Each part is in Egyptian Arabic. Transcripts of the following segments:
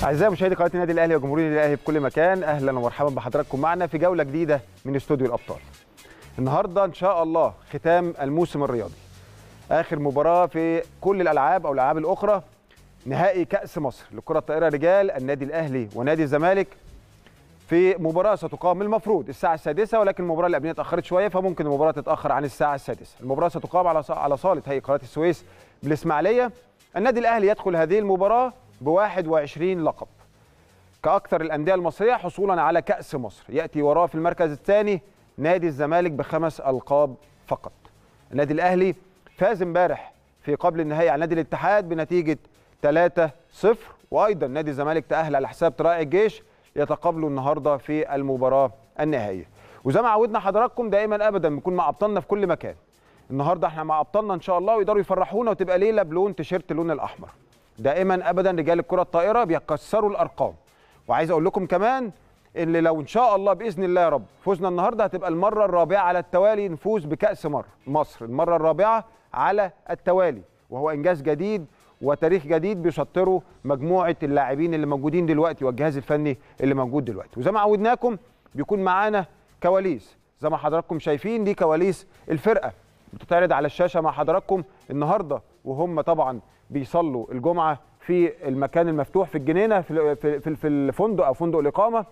اعزائي مشاهدي قناه النادي الاهلي وجمهور النادي الاهلي في كل مكان اهلا ومرحبا بحضراتكم معنا في جوله جديده من استوديو الابطال. النهارده ان شاء الله ختام الموسم الرياضي. اخر مباراه في كل الالعاب او الالعاب الاخرى نهائي كاس مصر لكره الطائره رجال النادي الاهلي ونادي الزمالك في مباراه ستقام المفروض الساعه السادسة ولكن المباراه اللي قبلها اتاخرت شويه فممكن المباراه تتاخر عن الساعه السادسة المباراه ستقام على على صاله هيئه قناه السويس بالاسماعيليه النادي الاهلي يدخل هذه المباراه ب 21 لقب كأكثر الأندية المصرية حصولا على كأس مصر يأتي وراه في المركز الثاني نادي الزمالك بخمس ألقاب فقط النادي الأهلي فاز امبارح في قبل النهائي على نادي الاتحاد بنتيجة 3-0 وأيضا نادي الزمالك تأهل على حساب طرائع الجيش يتقابلوا النهاردة في المباراة النهائية وزي ما عودنا حضراتكم دائما أبدا بنكون مع أبطالنا في كل مكان النهارده احنا مع ابطالنا ان شاء الله ويقدروا يفرحونا وتبقى ليله بلون تيشيرت اللون الاحمر دائما ابدا رجال الكره الطائره بيكسروا الارقام وعايز اقول لكم كمان ان لو ان شاء الله باذن الله يا رب فزنا النهارده هتبقى المره الرابعه على التوالي نفوز بكاس مر مصر المره الرابعه على التوالي وهو انجاز جديد وتاريخ جديد بيسطره مجموعه اللاعبين اللي موجودين دلوقتي والجهاز الفني اللي موجود دلوقتي وزي ما عودناكم بيكون معانا كواليس زي ما حضراتكم شايفين دي كواليس الفرقه بتتعرض على الشاشه مع حضراتكم النهارده وهم طبعا بيصلوا الجمعه في المكان المفتوح في الجنينه في في في الفندق او فندق الاقامه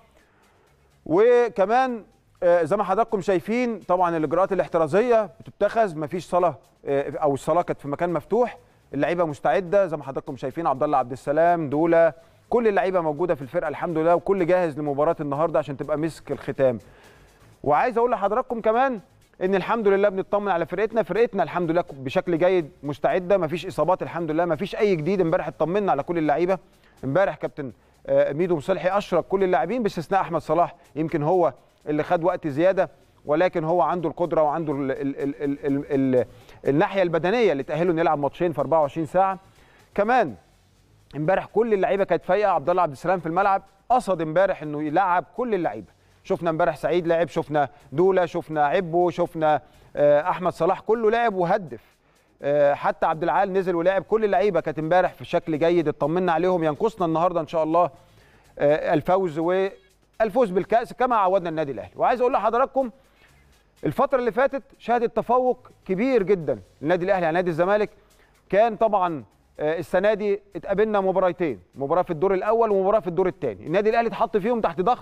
وكمان زي ما حضراتكم شايفين طبعا الاجراءات الاحترازيه بتتخذ مفيش صلاه او الصلاه كانت في مكان مفتوح اللعيبه مستعده زي ما حضراتكم شايفين عبد الله عبد السلام دوله كل اللعيبه موجوده في الفرقه الحمد لله وكل جاهز لمباراه النهارده عشان تبقى مسك الختام وعايز اقول لحضراتكم كمان ان الحمد لله بنطمن على فرقتنا فرقتنا الحمد لله بشكل جيد مستعده مفيش اصابات الحمد لله مفيش اي جديد امبارح اطمنا على كل اللعيبه امبارح كابتن ميدو مصلحي اشرك كل اللاعبين باستثناء احمد صلاح يمكن هو اللي خد وقت زياده ولكن هو عنده القدره وعنده ال ال ال ال ال ال الناحيه البدنيه اللي تاهله انه يلعب ماتشين في 24 ساعه كمان امبارح كل اللعيبه كانت فايقه عبد الله عبد السلام في الملعب قصد امبارح انه يلعب كل اللعيبه شفنا امبارح سعيد لعب شفنا دوله شفنا عبو شفنا احمد صلاح كله لعب وهدف حتى عبد العال نزل ولعب كل اللعيبه كانت امبارح في شكل جيد اطمنا عليهم ينقصنا النهارده ان شاء الله الفوز والفوز بالكاس كما عودنا النادي الاهلي وعايز اقول لحضراتكم الفتره اللي فاتت شهدت تفوق كبير جدا للنادي الاهلي على نادي الزمالك كان طبعا السنه دي اتقابلنا مباراتين مباراه في الدور الاول ومباراه في الدور الثاني النادي الاهلي اتحط فيهم تحت ضغط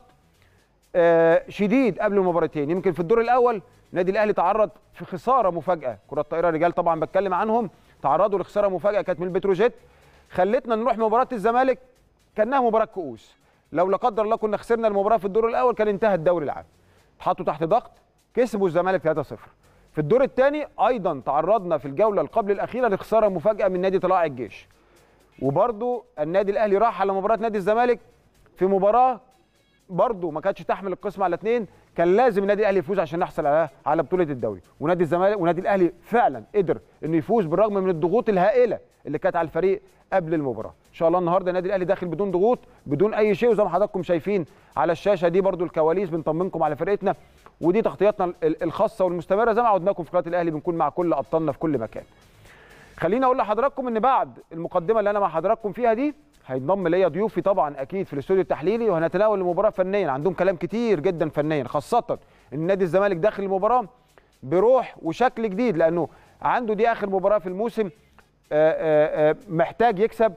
شديد قبل المباراتين يمكن في الدور الاول النادي الاهلي تعرض في خساره مفاجاه كره الطائره رجال طبعا بتكلم عنهم تعرضوا لخساره مفاجاه كانت من البتروجيت خلتنا نروح مباراه الزمالك كانها مباراه كؤوس لو لا قدر الله كنا خسرنا المباراه في الدور الاول كان انتهى الدوري العام اتحطوا تحت ضغط كسبوا الزمالك 3-0 في الدور الثاني ايضا تعرضنا في الجوله القبل الاخيره لخساره مفاجاه من نادي طلائع الجيش وبرده النادي الاهلي راح على مباراه نادي الزمالك في مباراه برضه ما كانتش تحمل القسم على اثنين كان لازم النادي الاهلي يفوز عشان نحصل على على بطوله الدوري ونادي الزمالك ونادي الاهلي فعلا قدر انه يفوز بالرغم من الضغوط الهائله اللي كانت على الفريق قبل المباراه ان شاء الله النهارده النادي الاهلي داخل بدون ضغوط بدون اي شيء وزي ما حضراتكم شايفين على الشاشه دي برضه الكواليس بنطمنكم على فرقتنا ودي تغطياتنا الخاصه والمستمره زي ما عودناكم في قناه الاهلي بنكون مع كل ابطالنا في كل مكان خليني اقول لحضراتكم ان بعد المقدمه اللي انا مع حضراتكم فيها دي هينضم ليا ضيوفي طبعا اكيد في الاستوديو التحليلي وهنتناول المباراه فنيا عندهم كلام كتير جدا فنيا خاصه ان نادي الزمالك داخل المباراه بروح وشكل جديد لانه عنده دي اخر مباراه في الموسم آآ آآ محتاج يكسب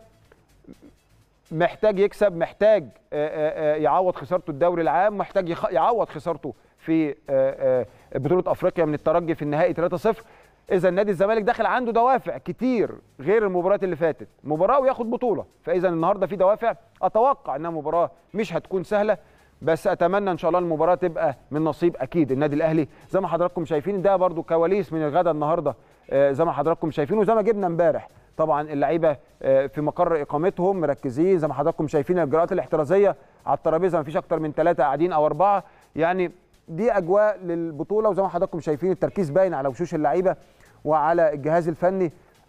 محتاج يكسب محتاج آآ يعوض خسارته الدوري العام محتاج يعوض خسارته في بطوله افريقيا من الترجي في النهائي 3-0 اذا نادي الزمالك داخل عنده دوافع كتير غير المباريات اللي فاتت مباراه وياخد بطوله فاذا النهارده في دوافع اتوقع انها مباراه مش هتكون سهله بس اتمنى ان شاء الله المباراه تبقى من نصيب اكيد النادي الاهلي زي ما حضراتكم شايفين ده برده كواليس من الغدا النهارده زي ما حضراتكم شايفين وزي ما جبنا امبارح طبعا اللعيبه في مقر اقامتهم مركزين زي ما حضراتكم شايفين الاجراءات الاحترازيه على الترابيزه ما فيش اكتر من ثلاثه قاعدين او اربعه يعني دي اجواء للبطوله وزي ما حضراتكم شايفين التركيز باين على وشوش اللعيبه وعلى الجهاز الفني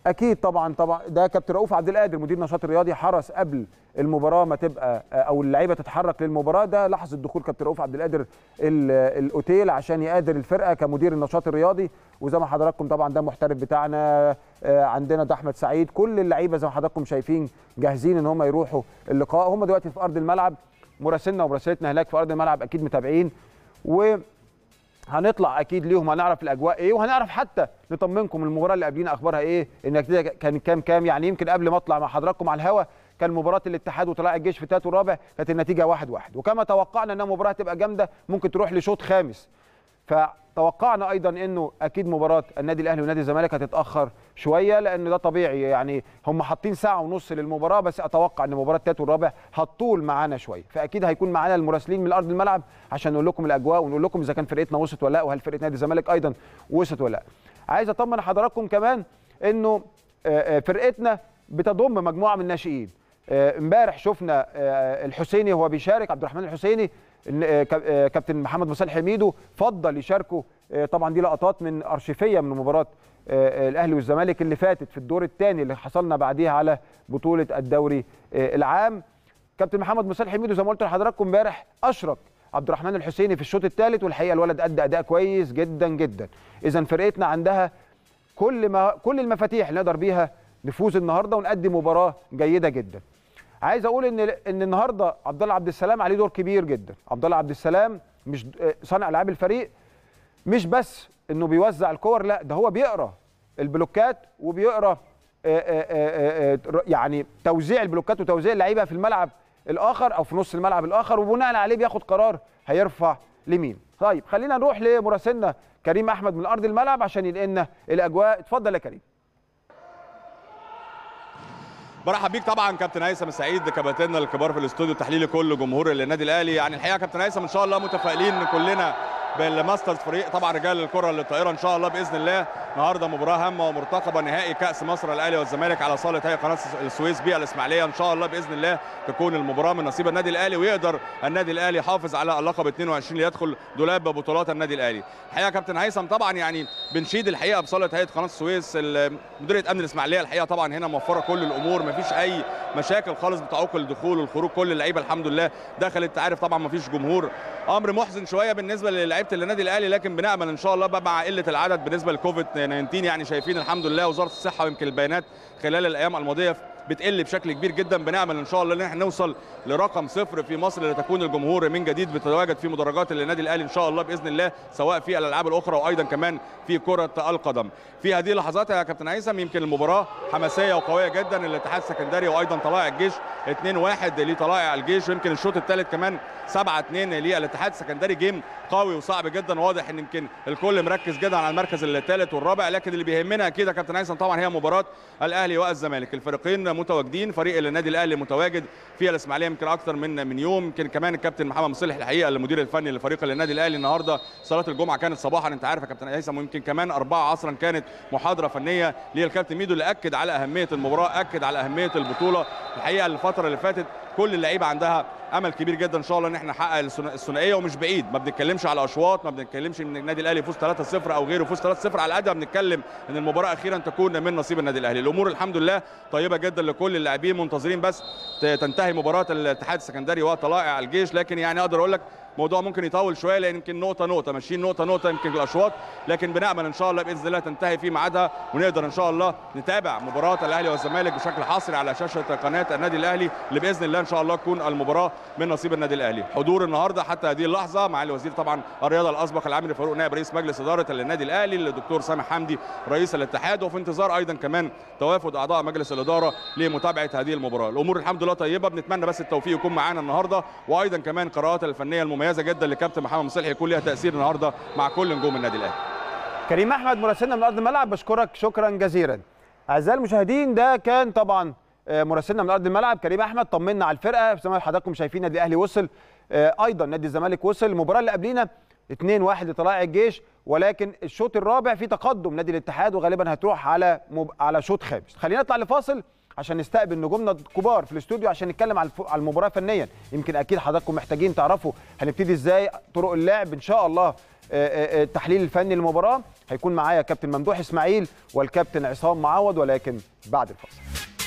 اكيد طبعا طبعا ده كابتن رؤوف عبد القادر مدير النشاط الرياضي حرص قبل المباراه ما تبقى او اللعيبه تتحرك للمباراه ده لحظه دخول كابتن رؤوف عبد القادر الاوتيل عشان يقادر الفرقه كمدير النشاط الرياضي وزي ما حضراتكم طبعا ده محترف بتاعنا عندنا ده احمد سعيد كل اللعيبه زي ما حضراتكم شايفين جاهزين ان هم يروحوا اللقاء هم دلوقتي في ارض الملعب مراسلنا ومراسلتنا هناك في ارض الملعب اكيد متابعين و هنطلع اكيد ليهم هنعرف الاجواء ايه وهنعرف حتى نطمنكم المباراه اللي قبلينا اخبارها ايه النتيجه كان كام كام يعني يمكن قبل ما اطلع مع حضراتكم على الهوا كان مباراه الاتحاد وطلائع الجيش في الثالث والرابع كانت النتيجه واحد واحد وكما توقعنا انها مباراه تبقى جامده ممكن تروح لشوط خامس فتوقعنا ايضا انه اكيد مباراه النادي الاهلي ونادي الزمالك هتتاخر شويه لان ده طبيعي يعني هم حاطين ساعه ونص للمباراه بس اتوقع ان مباراه الثالث والرابع هتطول معانا شويه فاكيد هيكون معانا المراسلين من ارض الملعب عشان نقول لكم الاجواء ونقول لكم اذا كان فرقتنا وصلت ولا لا وهل فرقه نادي الزمالك ايضا وصلت ولا لا عايز اطمن حضراتكم كمان انه فرقتنا بتضم مجموعه من الناشئين امبارح شفنا الحسيني هو بيشارك عبد الرحمن الحسيني كابتن محمد مصالح حميدو فضل يشاركوا طبعا دي لقطات من ارشيفيه من مباراه الاهلي والزمالك اللي فاتت في الدور الثاني اللي حصلنا بعديها على بطوله الدوري العام كابتن محمد مصالح حميدو زي ما قلت لحضراتكم امبارح اشرك عبد الرحمن الحسيني في الشوط الثالث والحقيقه الولد ادى اداء كويس جدا جدا اذا فرقتنا عندها كل ما كل المفاتيح اللي نقدر بيها نفوز النهارده ونقدم مباراه جيده جدا عايز اقول ان ان النهارده عبد الله عبد السلام عليه دور كبير جدا عبد الله عبد السلام مش صانع العاب الفريق مش بس انه بيوزع الكور لا ده هو بيقرا البلوكات وبيقرا يعني توزيع البلوكات وتوزيع اللعيبه في الملعب الاخر او في نص الملعب الاخر وبناء عليه بياخد قرار هيرفع لمين طيب خلينا نروح لمراسلنا كريم احمد من ارض الملعب عشان ينقلنا الاجواء اتفضل يا كريم برحب بيك طبعا كابتن هيثم سعيد كباتننا الكبار في الاستوديو التحليلي كل جمهور النادي الاهلي يعني الحقيقه كابتن هيثم ان شاء الله متفائلين كلنا بالماسترز فريق طبعا رجال الكره للطائره ان شاء الله باذن الله النهارده مباراه هامه ومرتقبه نهائي كاس مصر الاهلي والزمالك على صاله هيئه قناه السويس بيئه الاسماعيليه ان شاء الله باذن الله تكون المباراه من نصيب النادي الاهلي ويقدر النادي الاهلي يحافظ على اللقب 22 ليدخل دولاب بطولات النادي الاهلي الحقيقه كابتن هيثم طبعا يعني بنشيد الحقيقه بصاله هيئه قناه السويس مديريه امن الاسماعيليه الحقيقه طبعا هنا موفره كل الامور ما فيش اي مشاكل خالص بتعوق الدخول والخروج كل اللعيبه الحمد لله دخلت عارف طبعا ما فيش جمهور امر محزن شويه بالنسبه للعيبه النادي الاهلي لكن بنامل ان شاء الله بقى مع قله العدد بالنسبه لكوفيد 19 يعني شايفين الحمد لله وزاره الصحه ويمكن البيانات خلال الايام الماضيه بتقل بشكل كبير جدا بنامل ان شاء الله ان احنا نوصل لرقم صفر في مصر لتكون الجمهور من جديد بتتواجد في مدرجات النادي الاهلي ان شاء الله باذن الله سواء في الالعاب الاخرى وايضا كمان في كره القدم في هذه اللحظات يا كابتن هيثم يمكن المباراه حماسيه وقويه جدا الاتحاد السكندري وايضا طلائع الجيش 2-1 لطلائع الجيش ويمكن الشوط الثالث كمان 7-2 للاتحاد السكندري جيم قوي وصعب جدا واضح ان يمكن الكل مركز جدا على المركز الثالث والرابع لكن اللي بيهمنا اكيد يا كابتن هيثم طبعا هي مباراه الاهلي والزمالك الفريقين متواجدين فريق النادي الاهلي متواجد في الاسماعيليه يمكن اكثر من من يوم يمكن كمان الكابتن محمد مصلح الحقيقه المدير الفني لفريق النادي الاهلي النهارده صلاه الجمعه كانت صباحا انت عارف يا كابتن هيثم ويمكن كمان 4 عصرا كانت محاضره فنيه للكابتن ميدو اللي اكد على اهميه المباراه اكد على اهميه البطوله الحقيقه الفتره اللي فاتت كل اللعيبه عندها امل كبير جدا ان شاء الله ان احنا نحقق الثنائيه ومش بعيد ما بنتكلمش على اشواط ما بنتكلمش ان النادي الاهلي يفوز 3-0 او غيره يفوز 3-0 على قد ما بنتكلم ان المباراه اخيرا تكون من نصيب النادي الاهلي الامور الحمد لله طيبه جدا لكل اللاعبين منتظرين بس تنتهي مباراه الاتحاد السكندري وطلائع الجيش لكن يعني اقدر اقول لك الموضوع ممكن يطول شويه لان يمكن نقطه نقطه ماشيين نقطه نقطه يمكن الاشواط لكن بنامل ان شاء الله باذن الله تنتهي في ميعادها ونقدر ان شاء الله نتابع مباراه الاهلي والزمالك بشكل حصري على شاشه قناه النادي الاهلي اللي باذن الله ان شاء الله تكون المباراه من نصيب النادي الاهلي حضور النهارده حتى هذه اللحظه مع الوزير طبعا الرياضه الاسبق العامل فاروق نائب رئيس مجلس اداره النادي الاهلي الدكتور سامح حمدي رئيس الاتحاد وفي انتظار ايضا كمان توافد اعضاء مجلس الاداره لمتابعه هذه المباراه الامور الحمد لله طيبه بنتمنى بس التوفيق يكون معانا النهارده وايضا كمان قراءات الفنيه المميزه جدا لكابتن محمد مصلح يكون لها تاثير النهارده مع كل نجوم النادي الاهلي كريم احمد مراسلنا من ارض الملعب بشكرك شكرا جزيلا اعزائي المشاهدين ده كان طبعا مراسلنا من ارض الملعب كريم احمد طمنا على الفرقه زي ما حضراتكم شايفين النادي الاهلي وصل ايضا نادي الزمالك وصل المباراه اللي قبلينا 2-1 لطلائع الجيش ولكن الشوط الرابع في تقدم نادي الاتحاد وغالبا هتروح على مب... على شوط خامس خلينا نطلع لفاصل عشان نستقبل نجومنا الكبار في الاستوديو عشان نتكلم على على المباراه فنيا يمكن اكيد حضراتكم محتاجين تعرفوا هنبتدي ازاي طرق اللعب ان شاء الله التحليل الفني للمباراه هيكون معايا كابتن ممدوح اسماعيل والكابتن عصام معوض ولكن بعد الفاصل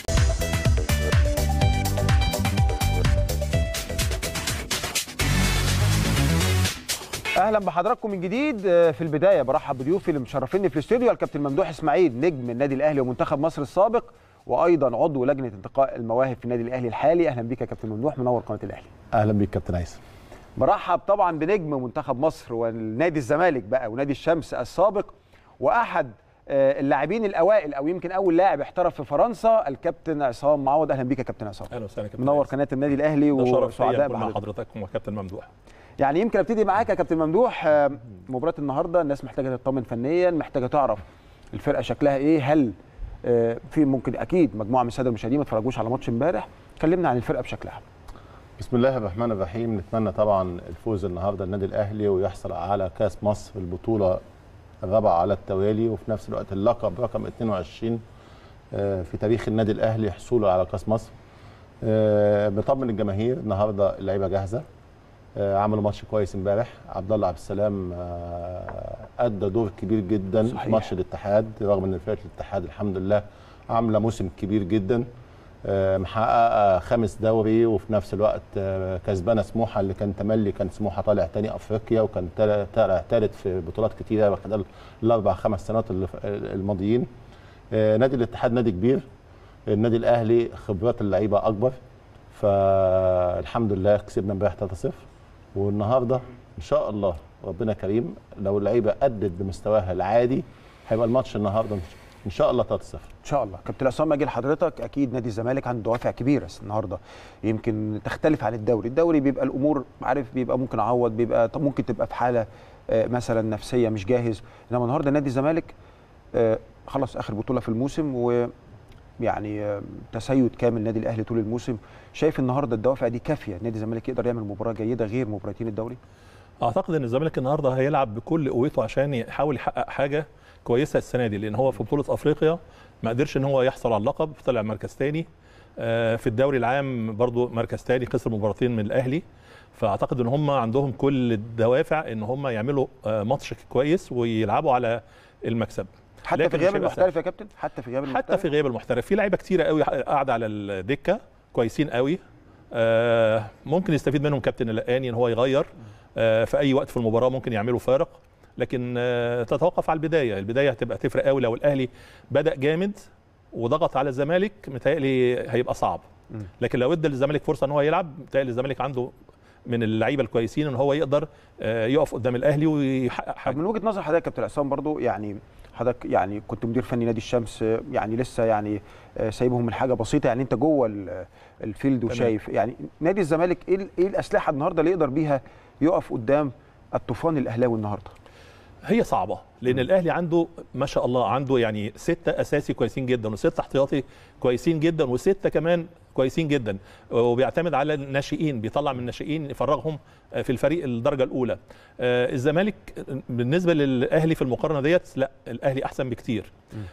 اهلا بحضراتكم من جديد في البدايه برحب بضيوفي اللي مشرفيني في الاستوديو الكابتن ممدوح اسماعيل نجم النادي الاهلي ومنتخب مصر السابق وايضا عضو لجنه انتقاء المواهب في النادي الاهلي الحالي اهلا بيك يا كابتن ممدوح منور قناه الاهلي اهلا بيك كابتن هيثم برحب طبعا بنجم منتخب مصر والنادي الزمالك بقى ونادي الشمس السابق واحد اللاعبين الاوائل او يمكن اول لاعب احترف في فرنسا الكابتن عصام معوض اهلا بيك يا كابتن عصام اهلا وسهلا كابتن منور قناه النادي الاهلي وسعداء مع حضرتك وكابتن ممدوح يعني يمكن ابتدي معاك يا كابتن ممدوح مباراه النهارده الناس محتاجه تطمن فنيا محتاجه تعرف الفرقه شكلها ايه هل في ممكن اكيد مجموعه من الساده المشاهدين ما اتفرجوش على ماتش امبارح كلمنا عن الفرقه بشكلها بسم الله الرحمن الرحيم نتمنى طبعا الفوز النهارده النادي الاهلي ويحصل على كاس مصر البطوله الرابعه على التوالي وفي نفس الوقت اللقب رقم 22 في تاريخ النادي الاهلي حصوله على كاس مصر بطمن الجماهير النهارده اللعيبه جاهزه عملوا ماتش كويس امبارح عبد الله عبد السلام ادى دور كبير جدا صحيح. في ماتش الاتحاد رغم ان فرقه الاتحاد الحمد لله عامله موسم كبير جدا محققه خامس دوري وفي نفس الوقت كسبانه سموحه اللي كان تملي كان سموحه طالع تاني افريقيا وكان طالع ثالث في بطولات كتيره خلال الاربع خمس سنوات الماضيين نادي الاتحاد نادي كبير النادي الاهلي خبرات اللعيبه اكبر فالحمد لله كسبنا امبارح 3-0 والنهارده ان شاء الله ربنا كريم لو اللعيبه ادت بمستواها العادي هيبقى الماتش النهارده ان شاء الله 3-0 ان شاء الله كابتن عصام اجي لحضرتك اكيد نادي الزمالك عنده دوافع كبيره النهارده يمكن تختلف عن الدوري الدوري بيبقى الامور عارف بيبقى ممكن اعوض بيبقى طب ممكن تبقى في حاله مثلا نفسيه مش جاهز انما النهارده نادي الزمالك خلص اخر بطوله في الموسم و يعني تسيد كامل النادي الاهلي طول الموسم شايف النهارده الدوافع دي كافيه نادي الزمالك يقدر يعمل مباراه جيده غير مباراتين الدوري اعتقد ان الزمالك النهارده هيلعب بكل قوته عشان يحاول يحقق حاجه كويسه السنه دي لان هو في بطوله افريقيا ما قدرش ان هو يحصل على اللقب طلع مركز ثاني في الدوري العام برضو مركز ثاني خسر مباراتين من الاهلي فاعتقد ان هم عندهم كل الدوافع ان هم يعملوا ماتش كويس ويلعبوا على المكسب حتى في غياب المحترف يا كابتن حتى في غياب حتى في غياب المحترف في لعيبه كتيره قوي قاعده على الدكه كويسين قوي آه ممكن يستفيد منهم كابتن اللقاني ان هو يغير آه في اي وقت في المباراه ممكن يعملوا فارق لكن آه تتوقف على البدايه البدايه هتبقى تفرق قوي لو الاهلي بدا جامد وضغط على الزمالك متهيألي هيبقى صعب لكن لو ادى للزمالك فرصه ان هو يلعب متهيألي الزمالك عنده من اللعيبه الكويسين ان هو يقدر يقف قدام الاهلي ويحقق حاجه من وجهه نظر حضرتك يا كابتن عصام برضو يعني حضرتك يعني كنت مدير فني نادي الشمس يعني لسه يعني سايبهم من حاجه بسيطه يعني انت جوه الفيلد وشايف يعني نادي الزمالك ايه ايه الاسلحه النهارده اللي يقدر بيها يقف قدام الطوفان الاهلاوي النهارده؟ هي صعبه لان الاهلي عنده ما شاء الله عنده يعني سته اساسي كويسين جدا وسته احتياطي كويسين جدا وسته كمان كويسين جدا وبيعتمد على الناشئين بيطلع من الناشئين يفرغهم في الفريق الدرجه الاولى الزمالك بالنسبه للاهلي في المقارنه ديت لا الاهلي احسن بكتير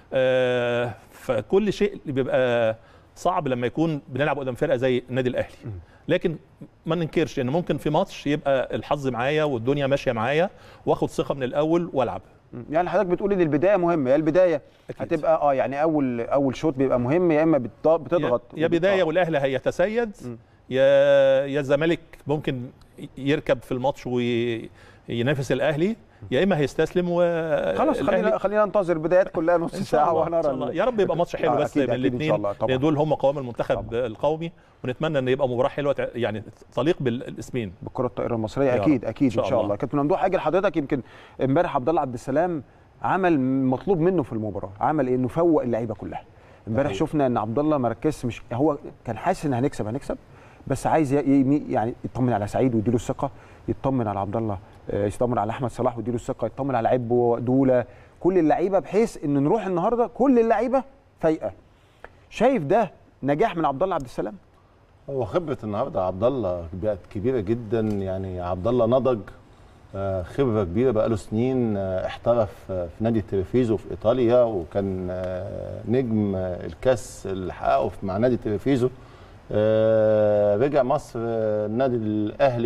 فكل شيء بيبقى صعب لما يكون بنلعب قدام فرقه زي النادي الاهلي لكن ما ننكرش ان ممكن في ماتش يبقى الحظ معايا والدنيا ماشيه معايا واخد ثقه من الاول والعب يعني حضرتك بتقول ان البدايه مهمه يا البدايه أكيد. هتبقى اه يعني اول اول شوط بيبقى مهم يا اما بتضغط يا, يا بدايه والاهلي هيتسيد يا يا الزمالك ممكن يركب في الماتش وينافس الاهلي يا اما هيستسلم و خلاص خلينا خلينا ننتظر البدايات كلها نص ساعه وهنرى يا رب يبقى ماتش حلو بس من الاثنين لان دول هم قوام المنتخب طبعا. القومي ونتمنى ان يبقى مباراه حلوه يعني تليق بالاسمين بالكره الطائره المصريه اكيد اكيد ان شاء الله كابتن ممدوح اجي لحضرتك يمكن امبارح عبد الله عبد السلام عمل مطلوب منه في المباراه عمل ايه انه فوق اللعيبه كلها امبارح شفنا ان عبد الله ما ركزش مش هو كان حاسس ان هنكسب هنكسب بس عايز يعني يطمن على سعيد ويديله الثقه يطمن على عبد الله يطمن على احمد صلاح ويديله الثقه يطمن على عبو دوله كل اللعيبه بحيث ان نروح النهارده كل اللعيبه فايقه شايف ده نجاح من عبد الله عبد السلام هو خبره النهارده عبد الله بقت كبيره جدا يعني عبد الله نضج خبره كبيره بقى له سنين احترف في نادي التلفزيو في ايطاليا وكان نجم الكاس اللي حققه مع نادي التلفزيو رجع مصر النادي الاهلي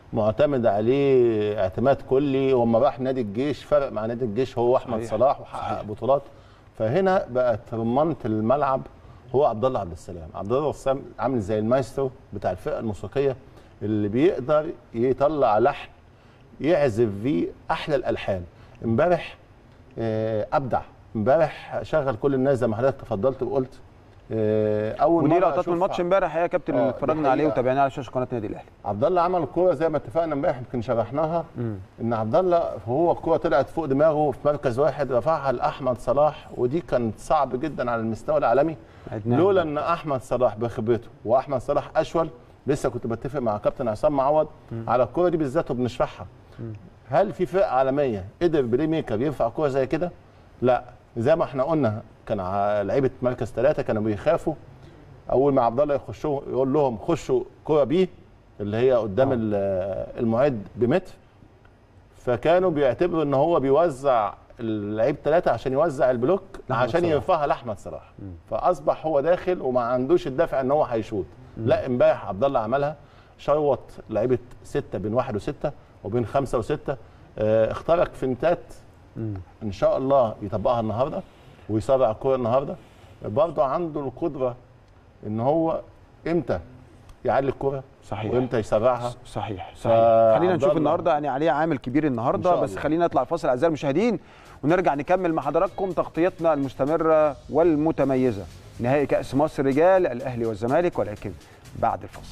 معتمد عليه اعتماد كلي وما راح نادي الجيش فرق مع نادي الجيش هو احمد صحيح. صلاح وحقق بطولات فهنا بقت رمانه الملعب هو عبد الله عبد السلام عبد الله عبد السلام عامل زي المايسترو بتاع الفرقه الموسيقيه اللي بيقدر يطلع لحن يعزف فيه احلى الالحان امبارح آه، ابدع امبارح شغل كل الناس زي ما حضرتك تفضلت وقلت آه، اول ودي مرة لقطات من أشوف الماتش امبارح يا كابتن آه، اللي دي اتفرجنا عليه حقيقة. وتابعناه على شاشه قناه النادي الاهلي عبد الله عمل الكوره زي ما اتفقنا امبارح يمكن شرحناها ان عبد الله هو الكوره طلعت فوق دماغه في مركز واحد رفعها لاحمد صلاح ودي كانت صعب جدا على المستوى العالمي عدناها. لولا ان احمد صلاح بخبرته واحمد صلاح اشول لسه كنت بتفق مع كابتن عصام معوض على الكوره دي بالذات وبنشرحها هل في فرقه عالميه قدر بلاي ميكر يرفع كوره زي كده؟ لا زي ما احنا قلنا كان ع- لعيبه مركز ثلاثه كانوا بيخافوا اول ما عبد الله يخشوا يقول لهم خشوا كوره بيه اللي هي قدام ال- المعد بمتر فكانوا بيعتبروا ان هو بيوزع اللعيب ثلاثه عشان يوزع البلوك لأحمد عشان صلاح. يرفعها لاحمد صلاح فاصبح هو داخل وما عندوش الدافع ان هو هيشوط لا امبارح عبد الله عملها شوط لعيبه سته بين واحد وسته وبين خمسه وسته آه، اخترق فنتات ان شاء الله يطبقها النهارده ويسرع الكوره النهارده برضه عنده القدره ان هو امتى يعلي الكوره صحيح. وامتى يسرعها صحيح ف- صحيح خلينا عبد نشوف الله. النهارده يعني عليه عامل كبير إن النهارده شاء بس الله. خلينا نطلع الفاصل اعزائي المشاهدين ونرجع نكمل مع حضراتكم تغطيتنا المستمره والمتميزه نهائي كاس مصر رجال الاهلي والزمالك ولكن بعد الفاصل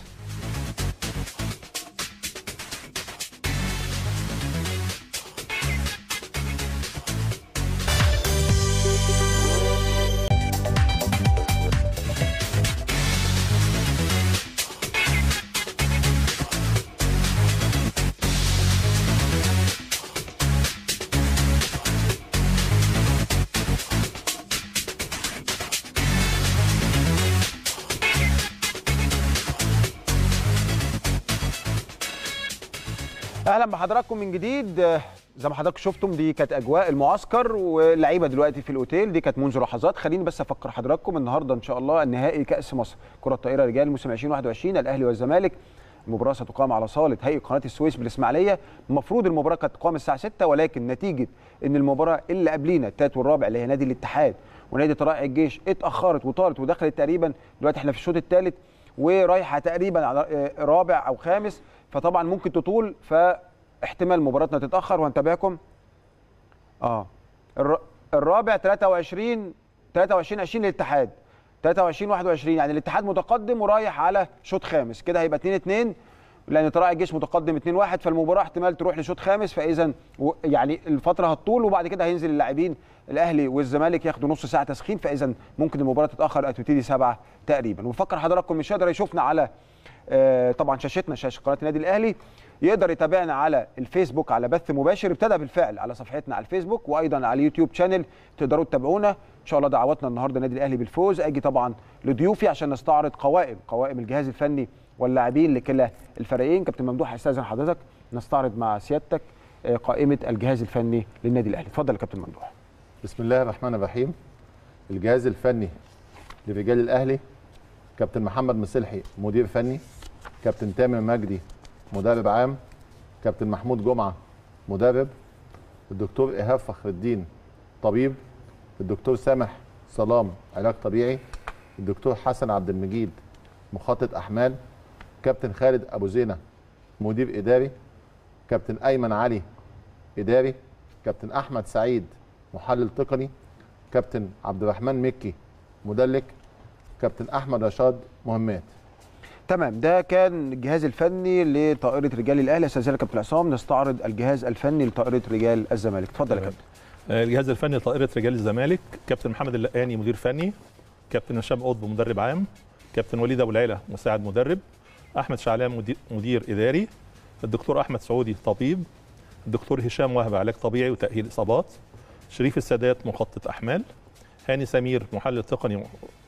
اهلا بحضراتكم من جديد آه، زي ما حضراتكم شفتم دي كانت اجواء المعسكر واللعيبه دلوقتي في الاوتيل دي كانت منذ لحظات خليني بس افكر حضراتكم النهارده ان شاء الله النهائي كاس مصر كره الطائره رجال موسم 2021 الاهلي والزمالك المباراه ستقام على صاله هيئه قناه السويس بالاسماعيليه المفروض المباراه كانت تقام الساعه 6 ولكن نتيجه ان المباراه اللي قبلينا الثالث والرابع اللي هي نادي الاتحاد ونادي طلائع الجيش اتاخرت وطارت ودخلت تقريبا دلوقتي احنا في الشوط الثالث ورايحه تقريبا على آه، رابع او خامس فطبعا ممكن تطول فاحتمال مباراتنا تتاخر وهنتابعكم اه الر- الرابع 23 23 20 للاتحاد 23 21 يعني الاتحاد متقدم ورايح على شوط خامس كده هيبقى 2 2 لان طلائع الجيش متقدم 2 1 فالمباراه احتمال تروح لشوط خامس فاذا و- يعني الفتره هتطول وبعد كده هينزل اللاعبين الاهلي والزمالك ياخدوا نص ساعه تسخين فاذا ممكن المباراه تتاخر او تبتدي سبعه تقريبا ونفكر حضراتكم مش قادر يشوفنا على آه، طبعا شاشتنا شاشه قناه النادي الاهلي يقدر يتابعنا على الفيسبوك على بث مباشر ابتدى بالفعل على صفحتنا على الفيسبوك وايضا على اليوتيوب شانل تقدروا تتابعونا ان شاء الله دعواتنا النهارده النادي الاهلي بالفوز اجي طبعا لضيوفي عشان نستعرض قوائم قوائم الجهاز الفني واللاعبين لكلا الفريقين كابتن ممدوح استاذن حضرتك نستعرض مع سيادتك آه، قائمه الجهاز الفني للنادي الاهلي اتفضل يا كابتن ممدوح بسم الله الرحمن الرحيم الجهاز الفني لرجال الاهلي كابتن محمد مصلحي مدير فني كابتن تامر مجدي مدرب عام كابتن محمود جمعه مدرب الدكتور ايهاب فخر الدين طبيب الدكتور سامح صلام علاج طبيعي الدكتور حسن عبد المجيد مخطط احمال كابتن خالد ابو زينه مدير اداري كابتن ايمن علي اداري كابتن احمد سعيد محلل تقني كابتن عبد الرحمن مكي مدلك كابتن احمد رشاد مهمات تمام ده كان الجهاز الفني لطائره رجال الاهلي استاذنا كابتن عصام نستعرض الجهاز الفني لطائره رجال الزمالك اتفضل يا تمام. كابتن الجهاز الفني لطائره رجال الزمالك كابتن محمد اللقاني مدير فني كابتن هشام قطب مدرب عام كابتن وليد ابو العيله مساعد مدرب احمد شعلان مدير, مدير اداري الدكتور احمد سعودي طبيب الدكتور هشام وهب علاج طبيعي وتاهيل اصابات شريف السادات مخطط احمال هاني سمير محلل تقني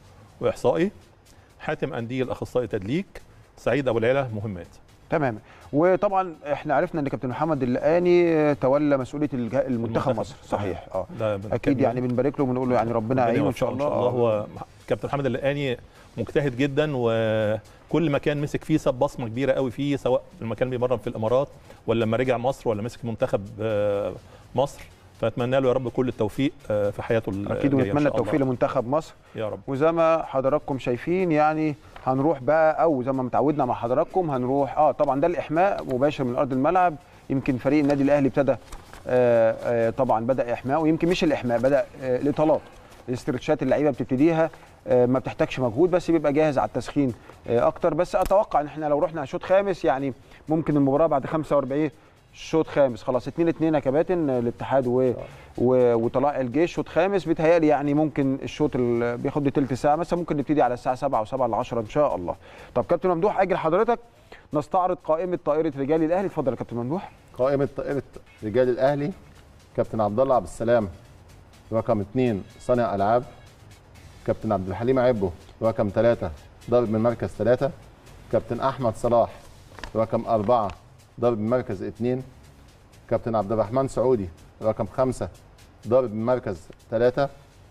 واحصائي حاتم انديل اخصائي تدليك سعيد ابو العيله مهمات تمام وطبعا احنا عرفنا ان كابتن محمد اللقاني تولى مسؤوليه الجه- المنتخب المنتخب. مصر صحيح اه ده بنكمل. اكيد يعني بنبارك له ونقول له يعني ربنا يعينه ان شاء الله ان شاء الله هو كابتن محمد اللقاني مجتهد جدا وكل مكان مسك فيه ساب بصمه كبيره قوي فيه سواء المكان بيمرن في الامارات ولا لما رجع مصر ولا مسك منتخب آه، مصر فاتمنى له يا رب كل التوفيق آه، في حياته اكيد الجاية إن ونتمنى شاء التوفيق الله. لمنتخب مصر يا رب وزي ما حضراتكم شايفين يعني هنروح بقى او زي ما متعودنا مع حضراتكم هنروح اه طبعا ده الاحماء مباشر من ارض الملعب يمكن فريق النادي الاهلي ابتدى آه آه طبعا بدا احماء ويمكن مش الاحماء بدا آه الاطالات الاسترتشات اللعيبه بتبتديها آه ما بتحتاجش مجهود بس بيبقى جاهز على التسخين آه اكتر بس اتوقع ان احنا لو رحنا شوط خامس يعني ممكن المباراه بعد 45 شوط خامس خلاص 2 2 يا كباتن آه، الاتحاد و... و... وطلائع الجيش شوط خامس بيتهيألي يعني ممكن الشوط اللي بياخد له تلت ساعه مثلا ممكن نبتدي على الساعه 7 و7 ل 10 ان شاء الله طب كابتن ممدوح اجل حضرتك نستعرض قائمه طائره رجال الاهلي اتفضل يا كابتن ممدوح قائمة طائرة رجال الأهلي كابتن عبد الله عبد السلام رقم اثنين صانع ألعاب كابتن عبد الحليم عبو رقم ثلاثة ضرب من مركز ثلاثة كابتن أحمد صلاح رقم أربعة ضرب من مركز اثنين كابتن عبد الرحمن سعودي رقم خمسة ضرب من مركز ثلاثة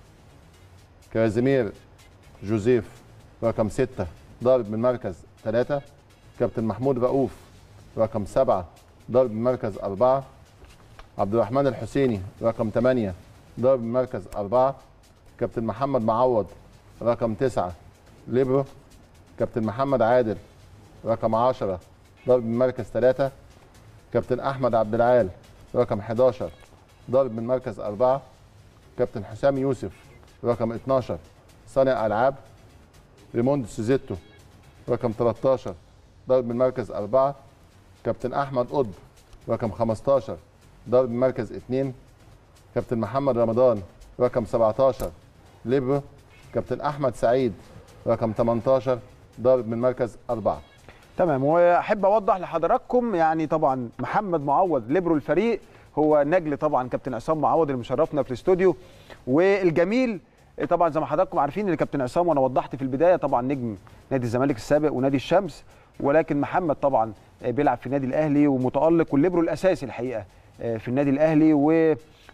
كازيمير جوزيف رقم ستة ضرب من مركز ثلاثة كابتن محمود رؤوف رقم سبعة ضرب من مركز أربعة عبد الرحمن الحسيني رقم ثمانية ضرب من مركز أربعة كابتن محمد معوض رقم تسعة ليبرو كابتن محمد عادل رقم عشرة ضرب من مركز ثلاثة كابتن أحمد عبد العال رقم 11 ضرب من مركز أربعة كابتن حسام يوسف رقم 12 صانع ألعاب ريموند سوزيتو رقم 13 ضرب من مركز أربعة كابتن أحمد قطب رقم 15 ضرب من مركز اثنين كابتن محمد رمضان رقم 17 ليبرو كابتن أحمد سعيد رقم 18 ضرب من مركز أربعة تمام واحب اوضح لحضراتكم يعني طبعا محمد معوض ليبرو الفريق هو نجل طبعا كابتن عصام معوض اللي مشرفنا في الاستوديو والجميل طبعا زي ما حضراتكم عارفين ان كابتن عصام وانا وضحت في البدايه طبعا نجم نادي الزمالك السابق ونادي الشمس ولكن محمد طبعا بيلعب في النادي الاهلي ومتالق والليبرو الاساسي الحقيقه في النادي الاهلي و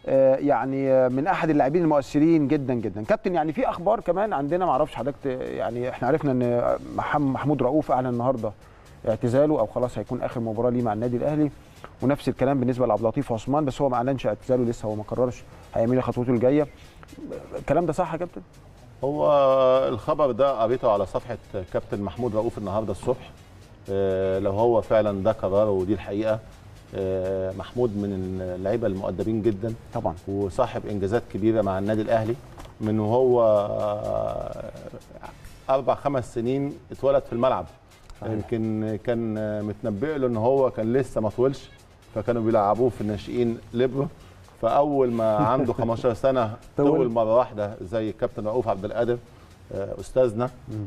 يعني من احد اللاعبين المؤثرين جدا جدا كابتن يعني في اخبار كمان عندنا ما اعرفش حضرتك يعني احنا عرفنا ان محمود رؤوف اعلن النهارده اعتزاله او خلاص هيكون اخر مباراه ليه مع النادي الاهلي ونفس الكلام بالنسبه لعبد اللطيف عثمان بس هو ما اعلنش اعتزاله لسه هو ما قررش هيعمل ايه خطوته الجايه الكلام ده صح يا كابتن هو الخبر ده قريته على صفحه كابتن محمود رؤوف النهارده الصبح آه، لو هو فعلا ده قراره ودي الحقيقه آه، محمود من اللعيبه المؤدبين جدا طبعا وصاحب انجازات كبيره مع النادي الاهلي من وهو آه، اربع خمس سنين اتولد في الملعب صحيح. يمكن كان متنبئ له ان هو كان لسه ما طولش فكانوا بيلعبوه في الناشئين ليبرو فاول ما عنده 15 سنه طول. طول مره واحده زي كابتن رؤوف عبد القادر آه، استاذنا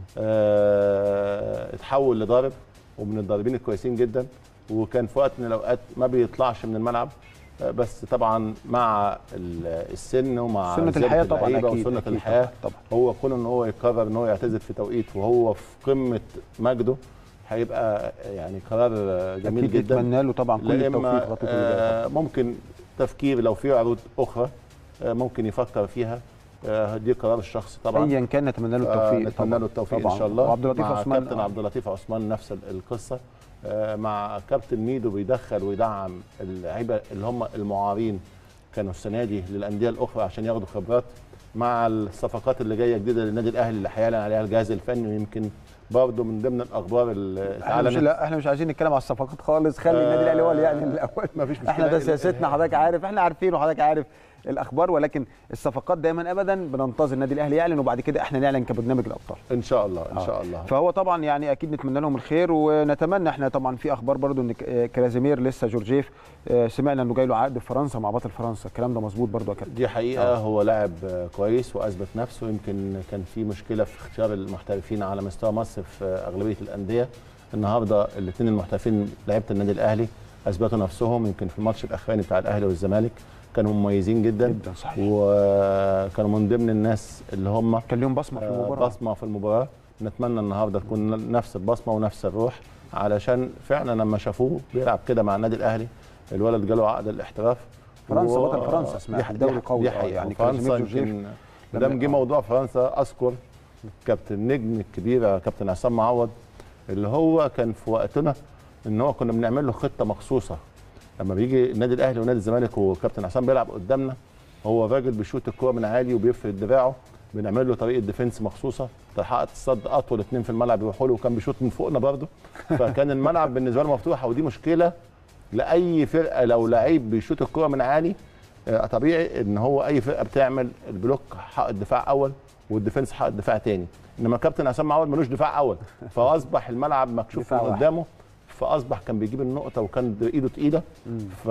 آه، اتحول لضارب ومن الضاربين الكويسين جدا وكان في وقت من الاوقات ما بيطلعش من الملعب آه، بس طبعا مع ال- السن ومع سنة زيادة الحياة طبعا اللعيبة أكيد وسنة أكيد الحياه طبعا هو كون ان هو يقرر ان هو يعتزل في توقيت وهو في قمه مجده هيبقى يعني قرار جميل أكيد جدا نتمنى له طبعا كل لا التوفيق اما في خطوته اللي جايه آه، ممكن تفكير لو في عروض اخرى آه، ممكن يفكر فيها آه، دي قرار الشخصي طبعا ايا كان نتمنى له آه، التوفيق نتمنى طبعاً. له التوفيق طبعاً. ان شاء الله وعبد اللطيف مع عثمان كابتن آه. عبد اللطيف عثمان نفس ال- القصه آه، مع كابتن ميدو بيدخل ويدعم اللعيبه اللي هم المعارين كانوا السنه دي للانديه الاخرى عشان ياخدوا خبرات مع الصفقات اللي جايه جديده للنادي الاهلي اللي هيعلن عليها الجهاز الفني ويمكن برضه من ضمن الاخبار اللي احنا مش اتعلنت لا احنا مش عايزين نتكلم على الصفقات خالص خلي النادي الاهلي هو اللي يعلن الاول مفيش مشكله احنا ده ال- سياستنا حضرتك عارف احنا عارفين وحضرتك عارف الاخبار ولكن الصفقات دايما ابدا بننتظر النادي الاهلي يعلن وبعد كده احنا نعلن كبرنامج الابطال ان شاء الله ان آه. شاء الله فهو طبعا يعني اكيد نتمنى لهم الخير ونتمنى احنا طبعا في اخبار برضو ان ك- آه، كرازيمير لسه جورجيف آه، سمعنا انه جاي له عقد في فرنسا مع بطل فرنسا الكلام ده مظبوط برضو يا كابتن دي حقيقة هو لاعب آه، كويس وأثبت نفسه يمكن كان في مشكلة في اختيار المحترفين على مستوى مصر في آه، أغلبية الأندية النهاردة الاثنين المحترفين لعيبة النادي الأهلي أثبتوا نفسهم يمكن في الماتش الأخراني بتاع الأهلي والزمالك كانوا مميزين جدا جدا صحيح وكانوا من ضمن الناس اللي هم كان ليهم بصمه في آه، المباراه بصمه في المباراه نتمنى النهارده تكون نفس البصمه ونفس الروح علشان فعلا لما شافوه بيلعب كده مع النادي الاهلي الولد جاله عقد الاحتراف فرنسا و- بطل فرنسا سمعت دي- الدوري دي- قوي دي آه، حقيقه يعني يعني فرنسا كازيمير جورجيف يمكن دام جه موضوع فرنسا اذكر كابتن النجم الكبير كابتن عصام معوض اللي هو كان في وقتنا ان هو كنا بنعمل له خطه مخصوصه لما بيجي النادي الاهلي ونادي الزمالك وكابتن عصام بيلعب قدامنا هو الراجل بيشوط الكوره من عالي وبيفرد دراعه بنعمل له طريقه ديفنس مخصوصه تلحقت الصد اطول اتنين في الملعب يروحوا له وكان بيشوط من فوقنا برضه فكان الملعب بالنسبه له مفتوح ودي مشكله لاي فرقه لو لعيب بيشوط الكوره من عالي آه، طبيعي ان هو اي فرقه بتعمل البلوك حق دفاع اول والديفنس حق دفاع تاني انما كابتن عصام معوض ملوش دفاع اول فاصبح الملعب مكشوف دفاع من واحد. قدامه فاصبح كان بيجيب النقطه وكان ايده تقيله ف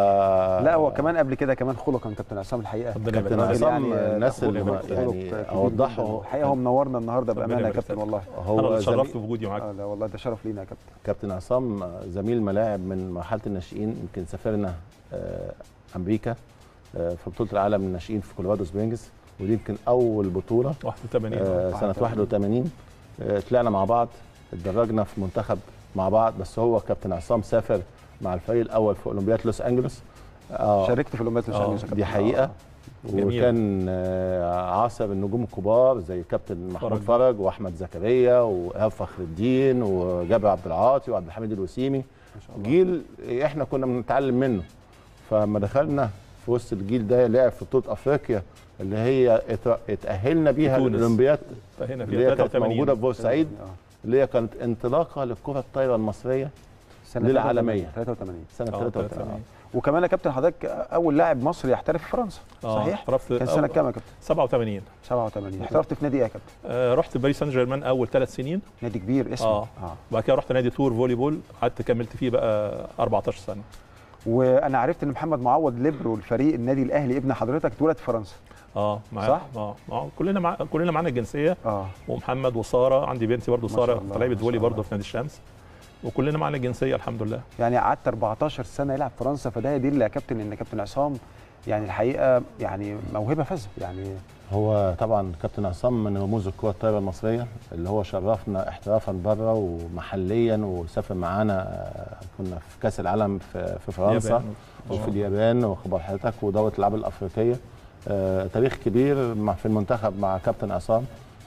لا هو كمان قبل كده كمان خلقا كابتن عصام الحقيقه ربنا كابتن يبارك فيك. عصام الناس خلق- اللي خلق يعني كبير اوضحه جداً. الحقيقه هو منورنا النهارده ربنا بامانه يا يبارك كابتن فيك. والله انا هو اللي زميل- اتشرفت بوجودي معاك اه لا والله ده شرف لينا يا كابتن كابتن عصام زميل ملاعب من مرحله الناشئين يمكن سافرنا آه، امريكا آه، في بطوله العالم للناشئين في كولورادو سبرينجز ودي يمكن اول بطوله 81 آه، سنه 81 آه، طلعنا مع بعض اتدرجنا في منتخب مع بعض بس هو كابتن عصام سافر مع الفريق الاول في اولمبياد لوس انجلوس آه، شاركت في الاولمبياد آه، الشامبيونز يا كابتن. دي حقيقه جميل. وكان آه، عاصر النجوم الكبار زي كابتن محمود فرج. فرج واحمد زكريا وايهاب فخر الدين وجابر عبد العاطي وعبد الحميد الوسيمي ما شاء الله. جيل احنا كنا بنتعلم منه فلما دخلنا في وسط الجيل ده لعب في بطوله افريقيا اللي هي ات- اتاهلنا بيها تونس. الاولمبياد انتهينا اللي فيها هي كانت موجوده 83 في بورسعيد آه. اللي هي كانت انطلاقه للكره الطايره المصريه سنه للعالمية. 83 سنه آه، 33 83. وكمان يا كابتن حضرتك اول لاعب مصري يحترف في فرنسا آه، صحيح؟ احترفت كان سنه أول- كام يا كابتن؟ 87 87 احترفت في نادي ايه يا كابتن؟ آه، رحت باريس سان جيرمان اول ثلاث سنين نادي كبير اسمه آه. وبعد كده رحت نادي تور فولي بول قعدت كملت فيه بقى 14 سنه وانا عرفت ان محمد معوض ليبرو الفريق النادي الاهلي ابن حضرتك اتولد في فرنسا اه معايا صح؟ اه اه كلنا مع... كلنا معانا الجنسيه اه ومحمد وساره عندي بنتي برضو ما شاء ساره الله، لعيبه ما فولي شاء برضو الله. في نادي الشمس وكلنا معانا الجنسيه الحمد لله يعني قعدت 14 سنه يلعب في فرنسا فده يدل يا كابتن ان كابتن عصام يعني الحقيقه يعني موهبه فذه يعني هو طبعا كابتن عصام من رموز الكره الطايره المصريه اللي هو شرفنا احترافا بره ومحليا وسافر معانا آه، كنا في كاس العالم في في فرنسا اليابان. وفي اليابان واخبار حضرتك ودوره الالعاب الافريقيه آه، تاريخ كبير مع في المنتخب مع كابتن عصام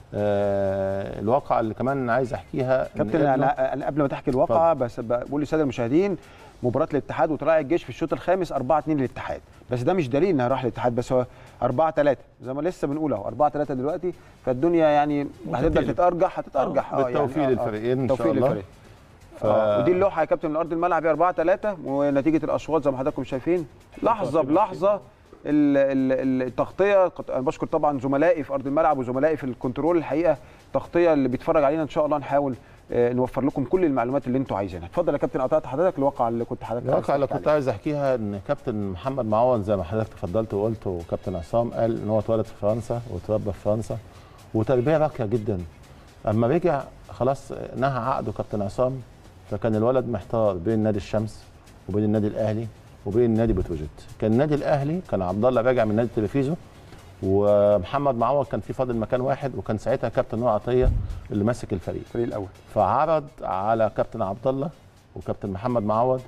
آه، الواقعه اللي كمان عايز احكيها إن كابتن ابنه- انا انا قبل ما تحكي الواقعه بس بقول للساده المشاهدين مباراه الاتحاد وطلائع الجيش في الشوط الخامس 4 2 للاتحاد بس ده مش دليل انها راح للاتحاد بس هو 4 3 زي ما لسه بنقول اهو 4 3 دلوقتي فالدنيا يعني هتفضل تقلب. تتارجح هتتارجح اه بالتوفيق يعني آه، آه. للفريقين ان شاء توفيق الله للفريق ف... آه. ودي اللوحه يا كابتن من ارض الملعب هي 4 3 ونتيجه الاشواط زي ما حضراتكم شايفين لحظه بلحظه ال- ال- التغطيه قط- انا بشكر طبعا زملائي في ارض الملعب وزملائي في الكنترول الحقيقه التغطيه اللي بيتفرج علينا ان شاء الله نحاول آه، نوفر لكم كل المعلومات اللي انتم عايزينها اتفضل يا كابتن قطعت حضرتك الواقعه اللي كنت حضرتك الواقع اللي عايز كنت عايز احكيها ان كابتن محمد معوض زي ما حضرتك تفضلت وقلت وكابتن عصام قال ان هو اتولد في فرنسا وتربى في فرنسا وتربيه راقيه جدا اما رجع خلاص نهى عقده كابتن عصام فكان الولد محتار بين نادي الشمس وبين النادي الاهلي وبين نادي بتروجيت كان النادي الاهلي كان عبد الله راجع من نادي تلفزيو ومحمد معوض كان في فاضل مكان واحد وكان ساعتها كابتن نور عطيه اللي ماسك الفريق الفريق الاول فعرض على كابتن عبد الله وكابتن محمد معوض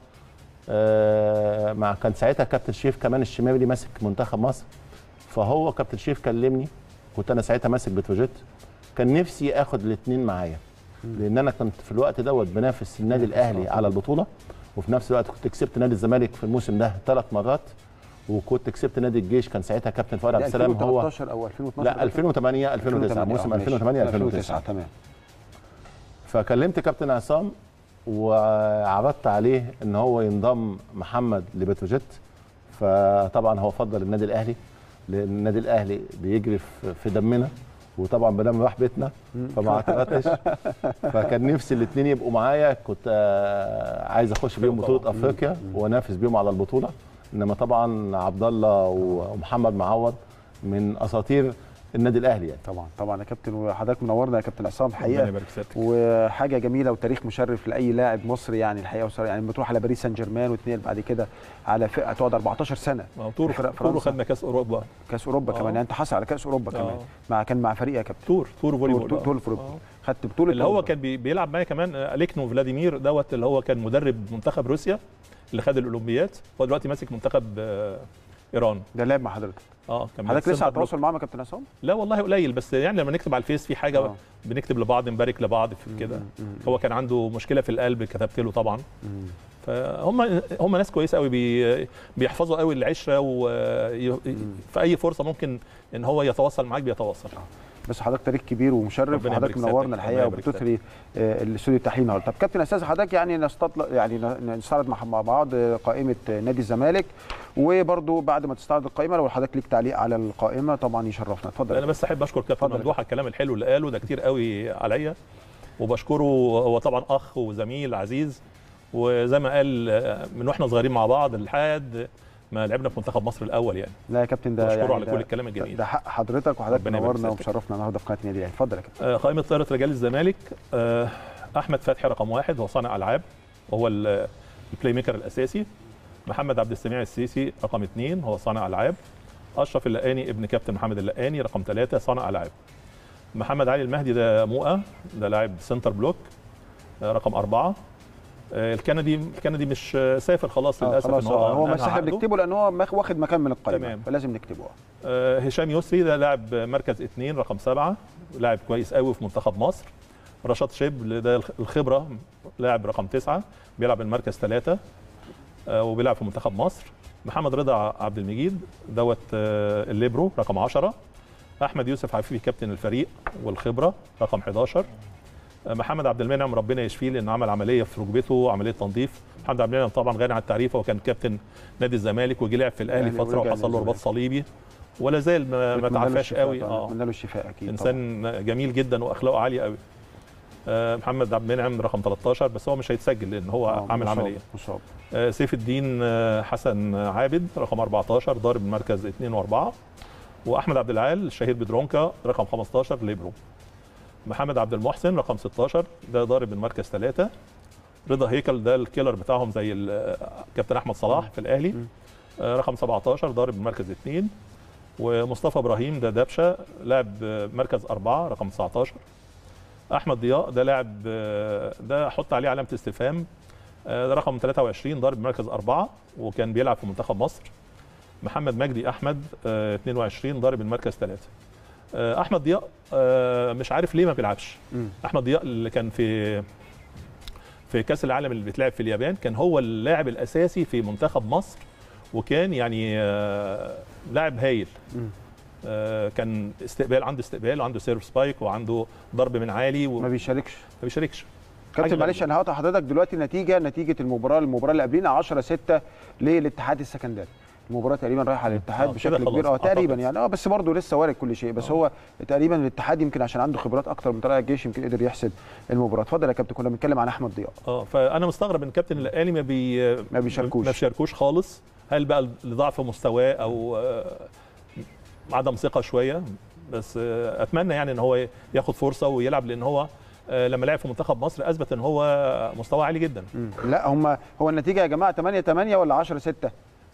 آه، مع كان ساعتها كابتن شريف كمان الشماوي ماسك منتخب مصر فهو كابتن شريف كلمني كنت انا ساعتها ماسك بتروجيت كان نفسي اخد الاثنين معايا لان انا كنت في الوقت دوت بنافس النادي الاهلي على البطوله وفي نفس الوقت كنت كسبت نادي الزمالك في الموسم ده ثلاث مرات وكنت كسبت نادي الجيش كان ساعتها كابتن فؤاد عبد السلام هو 2013 او 2012 لا 2008 2009 موسم 2008 2009 تمام فكلمت كابتن عصام وعرضت عليه ان هو ينضم محمد لبتروجيت فطبعا هو فضل النادي الاهلي لان النادي الاهلي بيجري في- في دمنا وطبعا بدم راح بيتنا فما اعترضتش فكان نفسي الاثنين يبقوا معايا كنت آه، عايز اخش بيهم بطوله افريقيا وانافس بيهم على البطوله انما طبعا عبد الله ومحمد معوض من اساطير النادي الاهلي يعني طبعا طبعا يا كابتن وحضرتك منورنا يا كابتن عصام ربنا حقيقه يبارك فيك وحاجه جميله وتاريخ مشرف لاي لاعب مصري يعني الحقيقه وصار يعني لما تروح على باريس سان جيرمان وتنقل بعد كده على فرقه تقعد 14 سنه ما هو تور فرق تور فرنسا. خدنا كاس اوروبا كاس اوروبا آه. كمان يعني انت حصل على كاس اوروبا كمان آه. مع كان مع فريق يا كابتن تور تور فولي تور- بول تور آه. في اوروبا آه. خدت بطوله اللي هو أوروبا. كان بي- بيلعب معايا كمان آه، اليكنو فلاديمير دوت اللي هو كان مدرب منتخب روسيا اللي خد الاولمبيات هو دلوقتي ماسك منتخب آه، ايران ده لعب مع حضرتك اه كان حضرتك من لسه على سنتر بلوك. التواصل معاهم يا كابتن عصام لا والله قليل بس يعني لما نكتب على الفيس في حاجه آه. بنكتب لبعض نبارك لبعض في كده هو كان عنده مشكله في القلب كتبت له طبعا فهم هم ناس كويسه قوي بي بيحفظوا قوي العشره وفي اي فرصه ممكن ان هو يتواصل معاك بيتواصل بس حضرتك تاريخ كبير ومشرف ربنا وحضرتك يبارك منورنا فيك. الحقيقه ربنا يبارك وبتثري آه، الاستوديو التحليل النهارده طب كابتن استاذ حضرتك يعني نستطلع يعني ن- نستعرض مع مع بعض قائمه نادي الزمالك وبرده بعد ما تستعرض القائمه لو حضرتك ليك تعليق على القائمه طبعا يشرفنا اتفضل انا بس احب اشكر كابتن اتفضل يا ممدوح على الكلام الحلو اللي قاله ده كتير قوي عليا وبشكره هو طبعا اخ وزميل عزيز وزي ما قال آه، من واحنا صغيرين مع بعض لحد ما لعبنا في منتخب مصر الاول يعني لا يا كابتن ده بشكره يعني على ده- كل الكلام الجميل. ده حق حضرتك وحضرتك ربنا يبارك منورنا فيك. ومشرفنا النهارده في قناه النادي الاهلي اتفضل يا كابتن آه، قائمه طائره رجال الزمالك آه، احمد فتحي رقم واحد هو صانع العاب وهو ال- البلاي ميكر الاساسي محمد عبد السميع السيسي رقم اثنين هو صانع العاب اشرف اللقاني ابن كابتن محمد اللقاني رقم ثلاثه صانع العاب محمد علي المهدي ده موقع ده لاعب سنتر بلوك آه، رقم اربعه آه، الكندي الكندي مش آه، سافر خلاص آه للاسف خلاص إن آه، هو أنهى بس احنا عقده. بنكتبه لان هو ماخ- واخد مكان من القائمه تمام. فلازم نكتبه آه. آه، هشام يسري ده لاعب مركز اثنين رقم سبعة لاعب كويس قوي في منتخب مصر رشاد شبل ده الخبرة لاعب رقم تسعة بيلعب المركز ثلاثة آه، وبيلعب في منتخب مصر محمد رضا عبد المجيد دوت آه، الليبرو رقم 10 احمد يوسف عفيفي كابتن الفريق والخبره رقم 11 آه، محمد عبد المنعم ربنا يشفيه لانه عمل عمليه في ركبته عمليه تنظيف محمد عبد المنعم طبعا غني عن التعريف هو كان كابتن نادي الزمالك وجي لعب في الاهلي يعني فتره ورجع وحصل له رباط للزمالك. صليبي ولا زال ما, ما نتمنى له تعافاش الشفاء قوي طبعاً، اه نتمنى له الشفاء اكيد طبعاً. انسان جميل جدا واخلاقه عاليه قوي آه، محمد عبد المنعم رقم 13 بس هو مش هيتسجل لان هو آه، عامل مصاب- عمليه مصاب آه، سيف الدين آه، حسن عابد رقم 14 ضارب المركز 2 و4 واحمد عبد العال الشهير بدرونكا رقم 15 ليبرو محمد عبد المحسن رقم 16 ده ضارب المركز 3 رضا هيكل ده الكيلر بتاعهم زي ال- كابتن احمد صلاح في الاهلي آه، رقم 17 ضارب المركز 2 ومصطفى ابراهيم ده دبشه لاعب آه، مركز 4 رقم 19 احمد ضياء ده لاعب آه، ده حط عليه علامه استفهام آه، ده رقم 23 ضارب مركز أربعة وكان بيلعب في منتخب مصر محمد مجدي أحمد آه، 22 ضارب المركز ثلاثة آه، أحمد ضياء آه، مش عارف ليه ما بيلعبش مم. أحمد ضياء اللي كان في في كأس العالم اللي بيتلعب في اليابان كان هو اللاعب الأساسي في منتخب مصر وكان يعني آه، لاعب هايل مم. آه، كان استقبال عنده استقبال وعنده سيرف سبايك وعنده ضرب من عالي ما وما بيشاركش بيشاركش كابتن حاجة معلش غريبة. انا هقطع حضرتك دلوقتي نتيجه نتيجه المباراه المباراه اللي قبلينا 10 6 للاتحاد السكندري المباراه تقريبا رايحه على الاتحاد آه، بشكل كده خلاص، كبير اه تقريبا أعتقد. يعني اه بس برضه لسه وارد كل شيء بس آه. هو تقريبا الاتحاد يمكن عشان عنده خبرات اكتر من طلائع الجيش يمكن قدر يحسب المباراه اتفضل يا كابتن كنا بنتكلم عن احمد ضياء اه فانا مستغرب ان الكابتن الاهلي ما بي ما بيشاركوش. ما بيشاركوش خالص هل بقى لضعف مستواه او آه، عدم ثقه شويه بس آه، اتمنى يعني ان هو ياخد فرصه ويلعب لان هو آه، لما لعب في منتخب مصر اثبت ان هو مستواه عالي جدا مم. لا هم هو النتيجه يا جماعه 8 8 ولا 10 6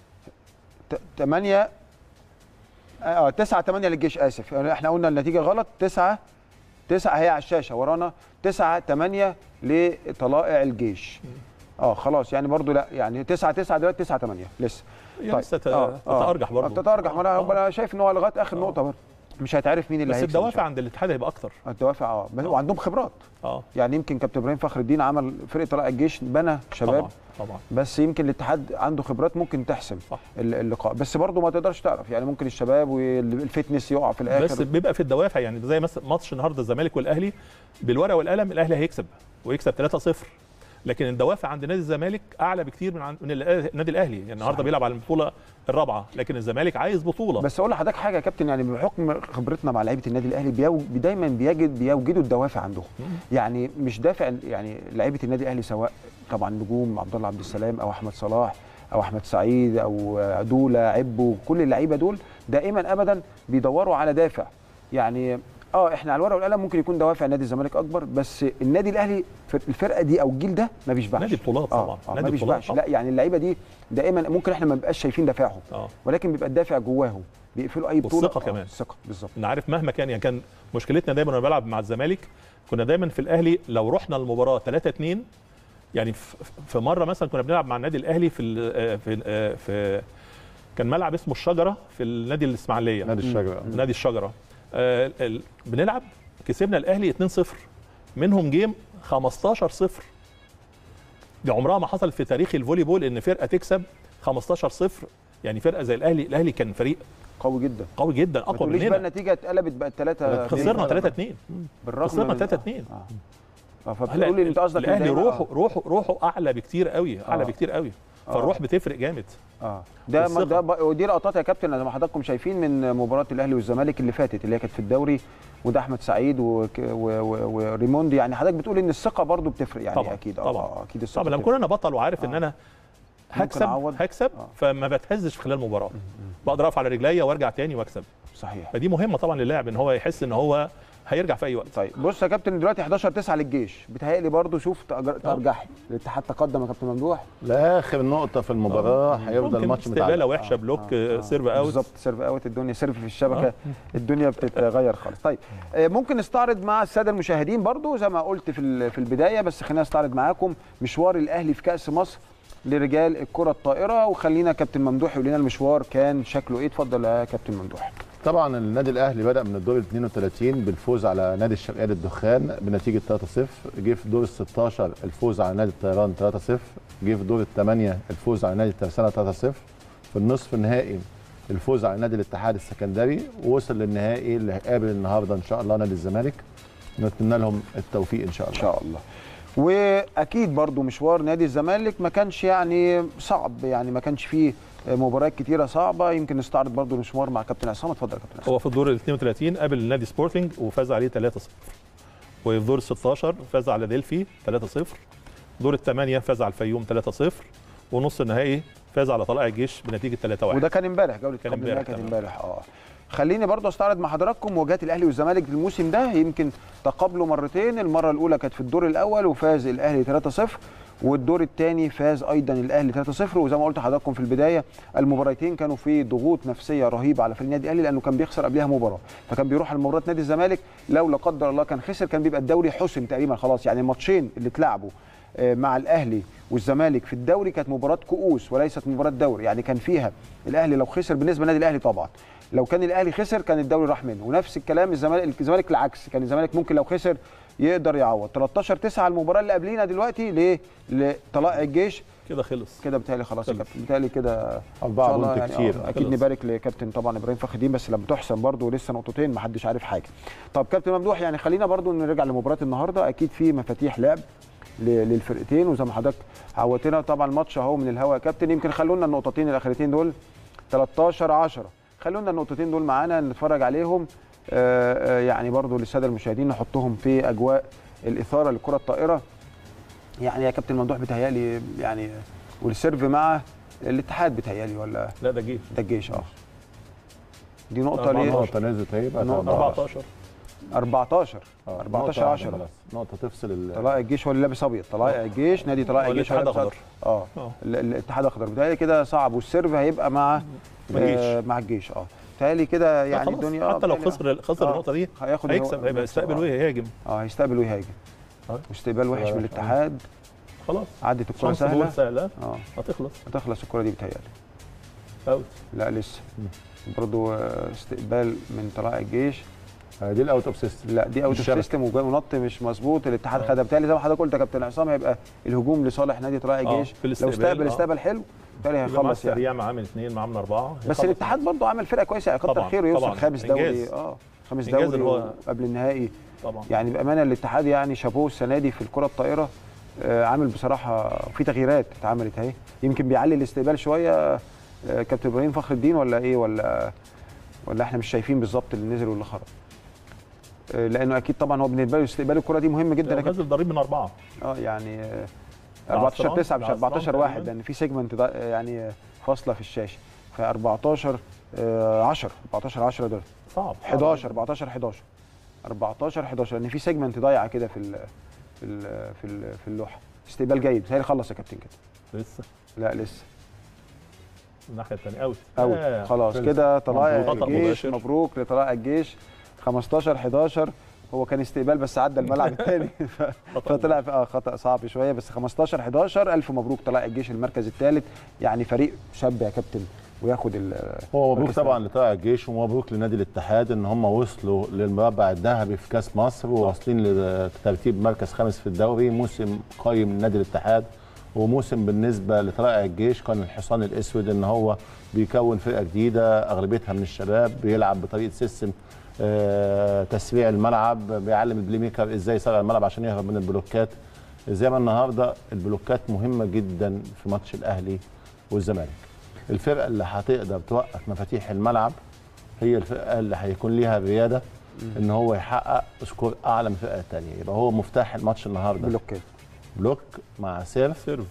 8 اه 9 8 للجيش اسف احنا قلنا النتيجه غلط 9 9 هي على الشاشه ورانا 9 8 لطلائع الجيش اه خلاص يعني برضو لا يعني 9 9 دلوقتي 9 8 لسه يعني لسه ت- آه، آه. تتارجح برضه تتارجح ما انا آه. انا شايف ان هو لغايه اخر نقطه برضه مش هيتعرف مين اللي بس هيكسب إن الدوافع شاء عند الاتحاد هيبقى اكتر الله. الدوافع اه بس- وعندهم خبرات اه يعني يمكن كابتن ابراهيم فخر الدين عمل فرقه طلائع الجيش بنى شباب طبعا طبعا بس يمكن الاتحاد عنده خبرات ممكن تحسم صح. ال- اللقاء بس برضه ما تقدرش تعرف يعني ممكن الشباب والفتنس يقع في الاخر بس بيبقى في الدوافع يعني زي مثلا ماتش النهارده الزمالك والاهلي بالورقه والقلم الاهلي هيكسب ويكسب 3-0 لكن الدوافع عند نادي الزمالك اعلى بكتير من عن من الأه- النادي الاهلي يعني النهارده صحيح. بيلعب على البطوله الرابعه لكن الزمالك عايز بطوله بس اقول لحضرتك حاجه يا كابتن يعني بحكم خبرتنا مع لعيبه النادي الاهلي بيو دايما بيجد بيوجدوا الدوافع عندهم يعني مش دافع يعني لعيبه النادي الاهلي سواء طبعا نجوم عبد الله عبد السلام او احمد صلاح او احمد سعيد او دوله عبو كل اللعيبه دول دائما ابدا بيدوروا على دافع يعني اه احنا على الورقه والقلم ممكن يكون دوافع نادي الزمالك اكبر بس النادي الاهلي في الفرقه دي او الجيل ده ما بيشبعش نادي بطولات آه طبعا آه ما نادي بطولات بيشبعش لا يعني اللعيبه دي دائما ممكن احنا ما نبقاش شايفين دافعهم اه ولكن بيبقى الدافع جواهم بيقفلوا اي بطوله والثقة آه، كمان. الثقه بالظبط انا عارف مهما كان يعني كان مشكلتنا دايما وانا بلعب مع الزمالك كنا دايما في الاهلي لو رحنا المباراه 3 2 يعني في في مره مثلا كنا بنلعب مع النادي الاهلي في ال- آه، في آه، في كان ملعب اسمه الشجره في النادي الاسماعيليه نادي الشجره نادي الشجره آه ال- بنلعب كسبنا الاهلي 2-0 منهم جيم 15-0 دي عمرها ما حصلت في تاريخ الفولي بول ان فرقه تكسب 15-0 يعني فرقه زي الاهلي الاهلي كان فريق قوي جدا قوي جدا ما اقوى تقوليش بقى مننا النتيجه اتقلبت بقت 3 خسرنا 3-2 بالرغم خسرنا من- 3-2 اه اه هلا فبتقول لي انت قصدك إن الاهلي ده يبقى- روحه روحه روحه اعلى بكتير قوي اعلى آه. بكتير قوي آه. فالروح بتفرق جامد اه ده ما والثقة. ده ب- ودي لقطات يا كابتن زي ما حضراتكم شايفين من مباراه الاهلي والزمالك اللي فاتت اللي هي كانت في الدوري وده احمد سعيد وك- و- و- وريموندي يعني حضرتك بتقول ان الثقه برضو بتفرق يعني طبعاً، اكيد اه طبعاً. آه، اكيد الثقه طبعا لما بتفرق. اكون انا بطل وعارف ان آه. انا هكسب أعوض. هكسب آه. فما بتهزش في خلال المباراه بقدر اقف على رجليا وارجع تاني واكسب صحيح فدي مهمه طبعا للاعب ان هو يحس ان هو هيرجع في اي وقت طيب بص يا كابتن دلوقتي 11 9 للجيش بيتهيألي برضو شوف تأجر- ترجحي الاتحاد تقدم يا كابتن ممدوح لاخر نقطه في المباراه هيفضل ممكن الماتش استقباله متعادل وحشه بلوك آه. سيرف اوت بالظبط سيرف اوت الدنيا سيرف في الشبكه الدنيا بتتغير خالص طيب آه، ممكن نستعرض مع الساده المشاهدين برضو زي ما قلت في ال- في البدايه بس خلينا نستعرض معاكم مشوار الاهلي في كاس مصر لرجال الكره الطائره وخلينا كابتن ممدوح يقول لنا المشوار كان شكله ايه اتفضل يا كابتن ممدوح طبعا النادي الاهلي بدا من الدور ال 32 بالفوز على نادي الشرقيه للدخان بنتيجه 3-0 جه في دور ال 16 الفوز على نادي الطيران 3-0 جه في دور الثمانيه الفوز على نادي الترسانه 3-0 في النصف النهائي الفوز على نادي الاتحاد السكندري ووصل للنهائي اللي هيقابل النهارده ان شاء الله نادي الزمالك نتمنى لهم التوفيق ان شاء ان الله شاء الله واكيد برضو مشوار نادي الزمالك ما كانش يعني صعب يعني ما كانش فيه مباريات كتيره صعبه يمكن نستعرض برضو المشوار مع كابتن عصام اتفضل يا كابتن عصام هو في الدور ال 32 قابل النادي سبورتنج وفاز عليه 3-0 وفي دور ال 16 فاز على ديلفي 3-0 دور الثمانيه فاز على الفيوم 3-0 ونص النهائي فاز على طلائع الجيش بنتيجه 3-1 وده كان امبارح جوله كان قبل النهائي امبارح كانت تمام. امبارح اه خليني برضه استعرض مع حضراتكم مواجهات الاهلي والزمالك الموسم ده يمكن تقابلوا مرتين المره الاولى كانت في الدور الاول وفاز الاهلي 3-0 والدور الثاني فاز ايضا الاهلي 3-0 وزي ما قلت لحضراتكم في البدايه المباراتين كانوا في ضغوط نفسيه رهيبه على فريق النادي الاهلي لانه كان بيخسر قبلها مباراه فكان بيروح على مباراه نادي الزمالك لو لا قدر الله كان خسر كان بيبقى الدوري حسم تقريبا خلاص يعني الماتشين اللي اتلعبوا آه، مع الاهلي والزمالك في الدوري كانت مباراه كؤوس وليست مباراه دوري يعني كان فيها الاهلي لو خسر بالنسبه للنادي الاهلي طبعا لو كان الاهلي خسر كان الدوري راح منه ونفس الكلام الزمالك الزمالك العكس كان الزمالك ممكن لو خسر يقدر يعوض 13 9 المباراه اللي قبلينا دلوقتي ليه لطلائع الجيش كده خلص كده بتهيألي خلاص يا خلص. كابتن بتهيألي كده أربعة إن شاء الله بونت يعني كتير. آه، اكيد خلص. نبارك لكابتن طبعا ابراهيم فخر الدين بس لما تحسن برضه لسه نقطتين ما حدش عارف حاجه طب كابتن ممدوح يعني خلينا برضه نرجع لمباراه النهارده اكيد في مفاتيح لعب ل- للفرقتين وزي ما حضرتك عودتنا طبعا الماتش اهو من الهوا يا كابتن يمكن خلونا النقطتين الاخرتين دول 13 10 خلونا النقطتين دول معانا نتفرج عليهم آه، آه، يعني برضه للساده المشاهدين نحطهم في اجواء الاثاره للكره الطائره يعني يا كابتن ممدوح بيتهيألي يعني والسيرف مع الاتحاد بيتهيألي ولا لا ده جه ده الجيش اه دي نقطة أربعة ليه؟ نقطه نزلت اهي بقى نقطة 14 14 آه، 14 نقطة 10 واحدة بس. نقطه تفصل ال- طلائع الجيش هو اللي لابس ابيض طلائع الجيش نادي طلائع هو الجيش هو الاتحاد لابس أخضر. اه آه. ال- الاتحاد اخضر بتهيألي كده صعب والسيرف هيبقى مع الجيش. آه مع الجيش اه بتهيألي كده يعني خلاص، الدنيا آه، حتى لو بتهيألي- خسر خسر آه. النقطه دي هياخد هيكسب هو- هيبقى يستقبل آه. ويهاجم اه هيستقبل ويهاجم آه. واستقبال وحش من الاتحاد خلاص عدت الكرة شانس سهلة جول سهله اه هتخلص هتخلص الكرة دي بتهيألي اوت لا لسه برضو آه، استقبال من طلائع الجيش آه، دي الاوت اوف سيستم لا دي اوت اوف الشبكة. سيستم ونط مش مظبوط الاتحاد خدها بالتالي زي ما حضرتك قلت يا كابتن عصام هيبقى الهجوم لصالح نادي طلائع آه، الجيش في لو الاستقبال، استقبل آه. استقبل حلو بالتالي يبقى معاه هيخلص يعني السريع معاه من اثنين معاه من اربعه بس هيخلص. الاتحاد برضه عمل فرقه كويسه يعني كتر طبعاً، خيره يوصل طبعاً. خامس دوري إنجاز. اه خامس إنجاز دوري اللي هو- قبل النهائي طبعا يعني بامانه الاتحاد يعني شابوه السنه دي في الكره الطائره آه، عامل بصراحه في تغييرات اتعملت اهي يمكن بيعلي الاستقبال شويه آه، كابتن ابراهيم فخر الدين ولا ايه ولا ولا احنا مش شايفين بالظبط اللي نزل واللي خرج آه، لانه اكيد طبعا هو بالنسبه له استقبال الكره دي مهم جدا يا لو كابتن نزل ضريب من اربعه اه يعني آه، العصران- 14 9 مش العصران 14 1 تقريباً. لان في سيجمنت يعني آه، فاصله في الشاشه ف 14 آه، 10 14 10 دول صعب 11 14 11 14 11 لان في سيجمنت ضايعه كده في ال في ال في ال في اللوحه استقبال جيد بتهيألي خلص يا كابتن كده لسه لا لسه الناحيه الثانيه اوت اوت آه. خلاص خلص. كده طلائع مبروك. خطأ الجيش مباشر. مبروك لطلائع الجيش 15 11 هو كان استقبال بس عدى الملعب الثاني خطأ فطلع في اه خطا صعب شويه بس 15 11 الف مبروك طلائع الجيش المركز الثالث يعني فريق شاب يا كابتن وياخد ال- هو مبروك مركز طبعا لطلائع الجيش ومبروك لنادي الاتحاد ان هم وصلوا للمربع الذهبي في كاس مصر وواصلين لترتيب مركز خامس في الدوري موسم قيم لنادي الاتحاد وموسم بالنسبه لطلائع الجيش كان الحصان الاسود ان هو بيكون فرقه جديده اغلبيتها من الشباب بيلعب بطريقه سيستم آه، تسريع الملعب بيعلم البلاي ميكر ازاي يسرع الملعب عشان يهرب من البلوكات زي ما النهارده البلوكات مهمه جدا في ماتش الاهلي والزمالك الفرقه اللي هتقدر توقف مفاتيح الملعب هي الفرقه اللي هيكون ليها الرياده ان هو يحقق سكور اعلى من الفرقه الثانيه يبقى هو مفتاح الماتش النهارده بلوكات بلوك مع سيرف سيرف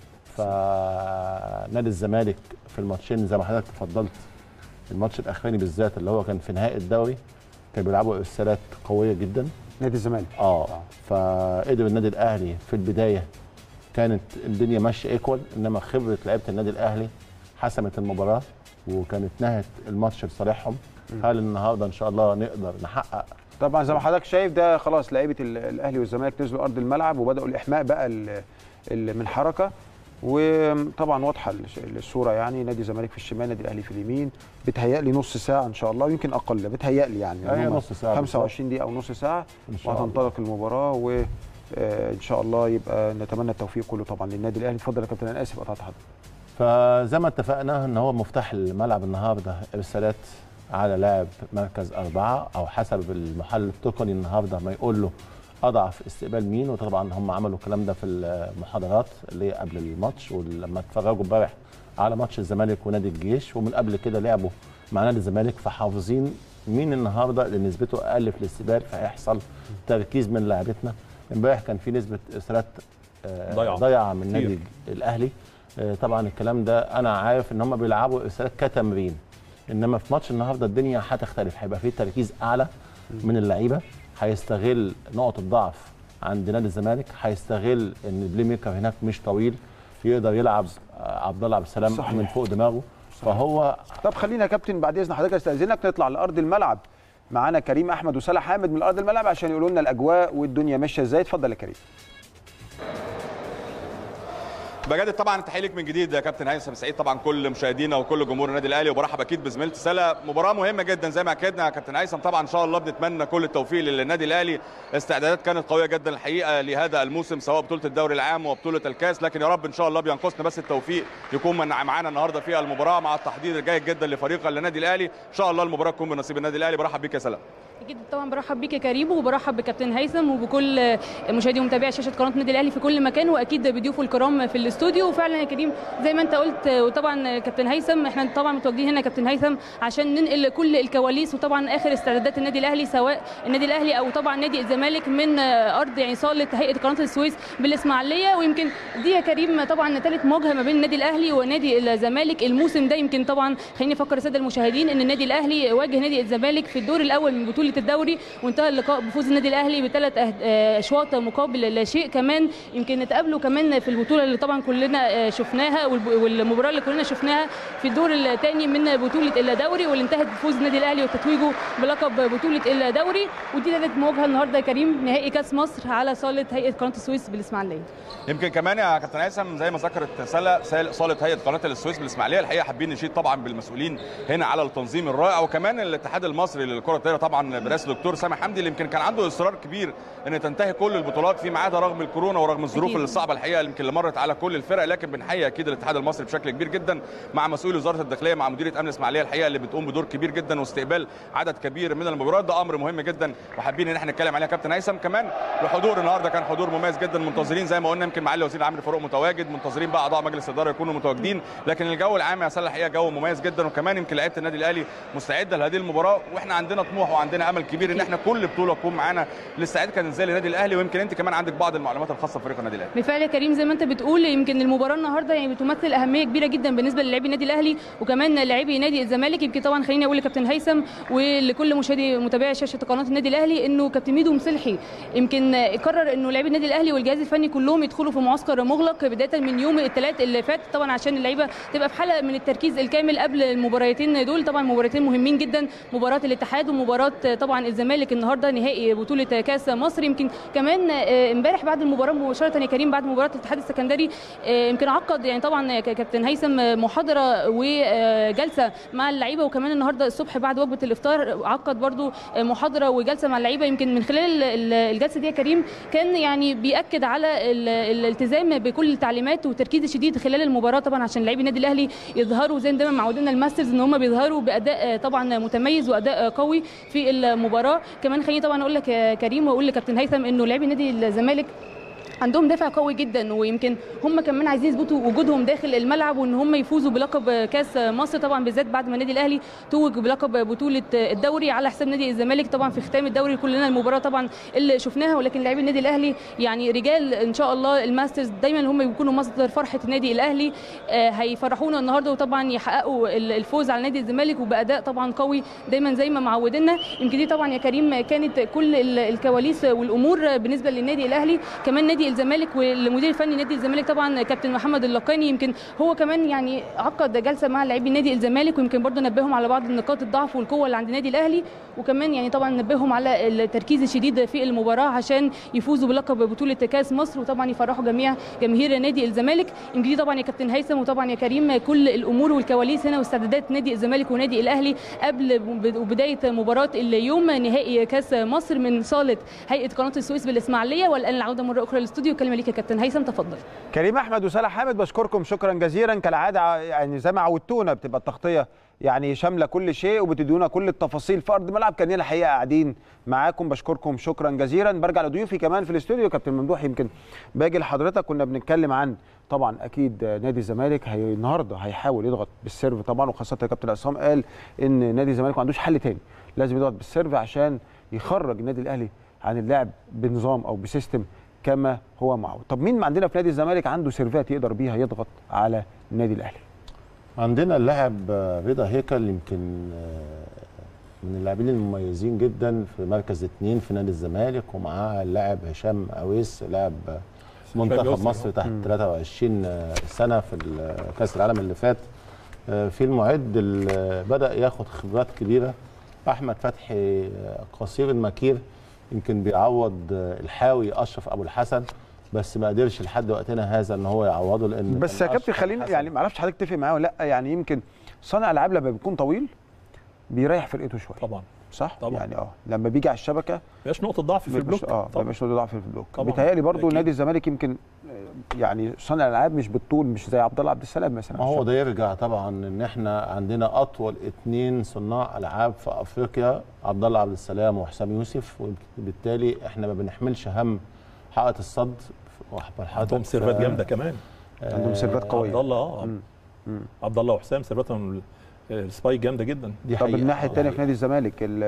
فنادي الزمالك في الماتشين زي ما حضرتك تفضلت الماتش الاخراني بالذات اللي هو كان في نهائي الدوري كانوا بيلعبوا ارسالات قويه جدا نادي الزمالك اه فقدر النادي الاهلي في البدايه كانت الدنيا ماشيه ايكوال انما خبره لعيبه النادي الاهلي حسمت المباراه وكانت نهت الماتش لصالحهم هل النهارده ان شاء الله نقدر نحقق طبعا زي ما حضرتك شايف ده خلاص لعيبه ال- الاهلي والزمالك نزلوا ارض الملعب وبداوا الاحماء بقى ال- ال- من حركه وطبعا واضحه الش- الصوره يعني نادي الزمالك في الشمال نادي الاهلي في اليمين بتهيألي نص ساعه ان شاء الله ويمكن اقل بتهيألي يعني أيوة، إن هم نص ساعة 25 دقيقه او نص ساعه ان شاء الله وهتنطلق المباراه و آه، ان شاء الله يبقى نتمنى التوفيق كله طبعا للنادي الاهلي اتفضل يا كابتن انا اسف قطعت حضرتك فزي ما اتفقنا ان هو مفتاح الملعب النهارده ارسالات على لاعب مركز اربعه او حسب المحلل التقني النهارده ما يقول له اضعف استقبال مين وطبعا هم عملوا الكلام ده في المحاضرات اللي هي قبل الماتش ولما اتفرجوا امبارح على ماتش الزمالك ونادي الجيش ومن قبل كده لعبوا مع نادي الزمالك فحافظين مين النهارده اللي نسبته اقل في الاستقبال فهيحصل تركيز من لاعبتنا امبارح كان في نسبه ارسالات آه، ضايعة. ضايعه من كتير. نادي الاهلي آه، طبعا الكلام ده انا عارف ان هم بيلعبوا ارسالات كتمرين انما في ماتش النهارده الدنيا هتختلف هيبقى فيه تركيز اعلى من اللعيبه هيستغل نقط الضعف عند نادي الزمالك هيستغل ان البلاي ميكر هناك مش طويل يقدر يلعب آه، عبد الله عبد السلام صحيح. من فوق دماغه فهو طب خلينا يا كابتن بعد اذن حضرتك استاذنك نطلع لارض الملعب معانا كريم احمد وسلا حامد من ارض الملعب عشان يقولوا لنا الاجواء والدنيا ماشيه ازاي اتفضل يا كريم بجد طبعا التحيه ليك من جديد يا كابتن هيثم سعيد طبعا كل مشاهدينا وكل جمهور النادي الاهلي وبرحب اكيد بزميلتي سلا مباراه مهمه جدا زي ما اكدنا يا كابتن هيثم طبعا ان شاء الله بنتمنى كل التوفيق للنادي الاهلي استعدادات كانت قويه جدا الحقيقه لهذا الموسم سواء بطوله الدوري العام وبطوله الكاس لكن يا رب ان شاء الله بينقصنا بس التوفيق يكون من معانا النهارده في المباراه مع التحضير الجيد جدا لفريق النادي الاهلي ان شاء الله المباراه تكون بنصيب النادي الاهلي برحب بيك يا سلام اكيد طبعا برحب بيك يا كريم وبرحب بكابتن هيثم وبكل مشاهدي ومتابعي شاشه قناه النادي الاهلي في كل مكان واكيد بضيوفه الكرام في الاستوديو وفعلا يا كريم زي ما انت قلت وطبعا كابتن هيثم احنا طبعا متواجدين هنا يا كابتن هيثم عشان ننقل كل الكواليس وطبعا اخر استعدادات النادي الاهلي سواء النادي الاهلي او طبعا نادي الزمالك من ارض يعني صاله هيئه قناه السويس بالاسماعيليه ويمكن دي يا كريم طبعا ثالث مواجهه ما بين النادي الاهلي ونادي الزمالك الموسم ده يمكن طبعا خليني افكر الساده المشاهدين ان النادي الاهلي واجه نادي الزمالك في الدور الاول من بطوله الدوري وانتهى اللقاء بفوز النادي الاهلي بثلاث أهد- آه، اشواط مقابل لا شيء كمان يمكن نتقابلوا كمان في البطوله اللي طبعا كلنا آه، شفناها والب- والمباراه اللي كلنا شفناها في الدور الثاني من بطوله الدوري واللي انتهت بفوز النادي الاهلي وتتويجه بلقب بطوله الدوري ودي ثالث مواجهه النهارده يا كريم نهائي كاس مصر على صاله هيئه قناه السويس بالاسماعيليه يمكن كمان يا كابتن هيثم زي ما ذكرت سلا سال- صاله هيئه قناه السويس بالاسماعيليه الحقيقه حابين نشيد طبعا بالمسؤولين هنا على التنظيم الرائع وكمان الاتحاد المصري للكره الطايره طبعا برئاسه الدكتور سامح حمدي اللي يمكن كان عنده اصرار كبير ان تنتهي كل البطولات في ميعادها رغم الكورونا ورغم الظروف أكيد. الصعبه الحقيقه اللي يمكن اللي مرت على كل الفرق لكن بنحيي اكيد الاتحاد المصري بشكل كبير جدا مع مسؤول وزاره الداخليه مع مديريه امن الاسماعيليه الحقيقه اللي بتقوم بدور كبير جدا واستقبال عدد كبير من المباريات ده امر مهم جدا وحابين ان احنا نتكلم عليه يا كابتن هيثم كمان الحضور النهارده كان حضور مميز جدا منتظرين زي ما قلنا يمكن معالي وزير عمرو فاروق متواجد منتظرين بقى اعضاء مجلس الاداره يكونوا متواجدين لكن الجو العام يا سله الحقيقه جو مميز جدا وكمان يمكن لعيبه النادي الاهلي مستعده لهذه المباراه واحنا عندنا طموح وعندنا امل كبير ان احنا كل بطوله تكون معانا الاستعداد كان ازاي للنادي الاهلي ويمكن انت كمان عندك بعض المعلومات الخاصه بفريق النادي الاهلي بالفعل يا كريم زي ما انت بتقول يمكن المباراه النهارده يعني بتمثل اهميه كبيره جدا بالنسبه للاعبي النادي الاهلي وكمان لاعبي نادي الزمالك يمكن طبعا خليني اقول لكابتن هيثم ولكل مشاهدي متابعي شاشه قناه النادي الاهلي انه كابتن ميدو مسلحي يمكن قرر انه لاعبي النادي الاهلي والجهاز الفني كلهم يدخلوا في معسكر مغلق بدايه من يوم الثلاث اللي فات طبعا عشان اللعيبه تبقى في حاله من التركيز الكامل قبل المباراتين دول طبعا مباراتين مهمين جدا مباراه الاتحاد ومباراه طبعا الزمالك النهارده نهائي بطوله كاس مصر يمكن كمان آه، امبارح بعد المباراه مباشره يا كريم بعد مباراه الاتحاد السكندري آه، يمكن عقد يعني طبعا ك- كابتن هيثم آه، محاضره وجلسه مع اللعيبه وكمان النهارده الصبح بعد وجبه الافطار عقد برضو آه، محاضره وجلسه مع اللعيبه يمكن من خلال ال- الجلسه دي يا كريم كان يعني بياكد على ال- الالتزام بكل التعليمات والتركيز الشديد خلال المباراه طبعا عشان لاعبي النادي الاهلي يظهروا زي ما دايما معودنا الماسترز ان هم بيظهروا باداء آه، طبعا متميز واداء آه، قوي في المباراه كمان خليني طبعا اقول لك يا كريم واقول لكابتن هيثم انه لاعبي نادي الزمالك عندهم دافع قوي جدا ويمكن هم كمان عايزين يثبتوا وجودهم داخل الملعب وان هم يفوزوا بلقب كاس مصر طبعا بالذات بعد ما النادي الاهلي توج بلقب بطوله الدوري على حساب نادي الزمالك طبعا في ختام الدوري كلنا المباراه طبعا اللي شفناها ولكن لاعبي النادي الاهلي يعني رجال ان شاء الله الماسترز دايما هم بيكونوا مصدر فرحه النادي الاهلي آه، هيفرحونا النهارده وطبعا يحققوا ال- الفوز على نادي الزمالك وباداء طبعا قوي دايما زي ما معودنا يمكن دي طبعا يا كريم كانت كل ال- الكواليس والامور بالنسبه للنادي الاهلي كمان نادي الزمالك والمدير الفني نادي الزمالك طبعا كابتن محمد اللقاني يمكن هو كمان يعني عقد جلسه مع لاعبي نادي الزمالك ويمكن برضه نبههم على بعض نقاط الضعف والقوه اللي عند النادي الاهلي وكمان يعني طبعا نبههم على التركيز الشديد في المباراه عشان يفوزوا بلقب بطوله كاس مصر وطبعا يفرحوا جميع جماهير نادي الزمالك يمكن دي طبعا يا كابتن هيثم وطبعا يا كريم كل الامور والكواليس هنا واستعدادات نادي الزمالك ونادي الاهلي قبل وبدايه مباراه اليوم نهائي كاس مصر من صاله هيئه قناه السويس بالاسماعيليه والان العوده مره اخرى للاستوديو كلمه ليك يا كابتن هيثم تفضل كريم احمد وسالح حامد بشكركم شكرا جزيلا كالعاده ع- يعني زي ما عودتونا بتبقى التغطيه يعني شامله كل شيء وبتدونا كل التفاصيل في ارض الملعب كان الحقيقه قاعدين معاكم بشكركم شكرا جزيلا برجع لضيوفي كمان في الاستوديو كابتن ممدوح يمكن باجي لحضرتك كنا بنتكلم عن طبعا اكيد نادي الزمالك هي النهارده هيحاول يضغط بالسيرف طبعا وخاصه كابتن عصام قال ان نادي الزمالك ما عندوش حل تاني لازم يضغط بالسيرف عشان يخرج النادي الاهلي عن اللعب بنظام او بسيستم كما هو معود طب مين عندنا في نادي الزمالك عنده سيرفات يقدر بيها يضغط على النادي الاهلي عندنا اللاعب آه، رضا هيكل يمكن آه، من اللاعبين المميزين جدا في مركز اثنين في نادي الزمالك ومعاه اللاعب هشام اويس لاعب آه، منتخب يوسف. مصر تحت 23 آه، سنه في ال- كاس العالم اللي فات آه، في المعد اللي بدا ياخد خبرات كبيره احمد فتحي آه، قصير المكير يمكن بيعوض آه، الحاوي اشرف ابو الحسن بس ما قدرش لحد وقتنا هذا ان هو يعوضه لان بس كان يا كابتن أشرف خلينا الحسن يعني ما اعرفش حضرتك تتفق معايا ولا لا يعني يمكن صانع العاب لما بيكون طويل بيريح فرقته شويه طبعا صح طبعا. يعني اه لما بيجي على الشبكه مفيش نقطه ضعف في البلوك اه ما طبعا بيبقاش له ضعف في البلوك طبعاً. بيتهيألي برضو أكيد. نادي الزمالك يمكن آه، يعني صانع الالعاب مش بالطول مش زي عبد الله عبد السلام مثلا ما هو ده يرجع طبعا ان احنا عندنا اطول اثنين صناع العاب في افريقيا عبد الله عبد السلام وحسام يوسف وبالتالي احنا ما بنحملش هم حائط الصد عندهم سيرفات جامده كمان عندهم سيرفات قويه عبد الله اه مم. مم. عبد الله وحسام سيرفاتهم السبايك جامده جدا دي طب حقيقة. الناحيه الثانيه في نادي الزمالك ال- ال-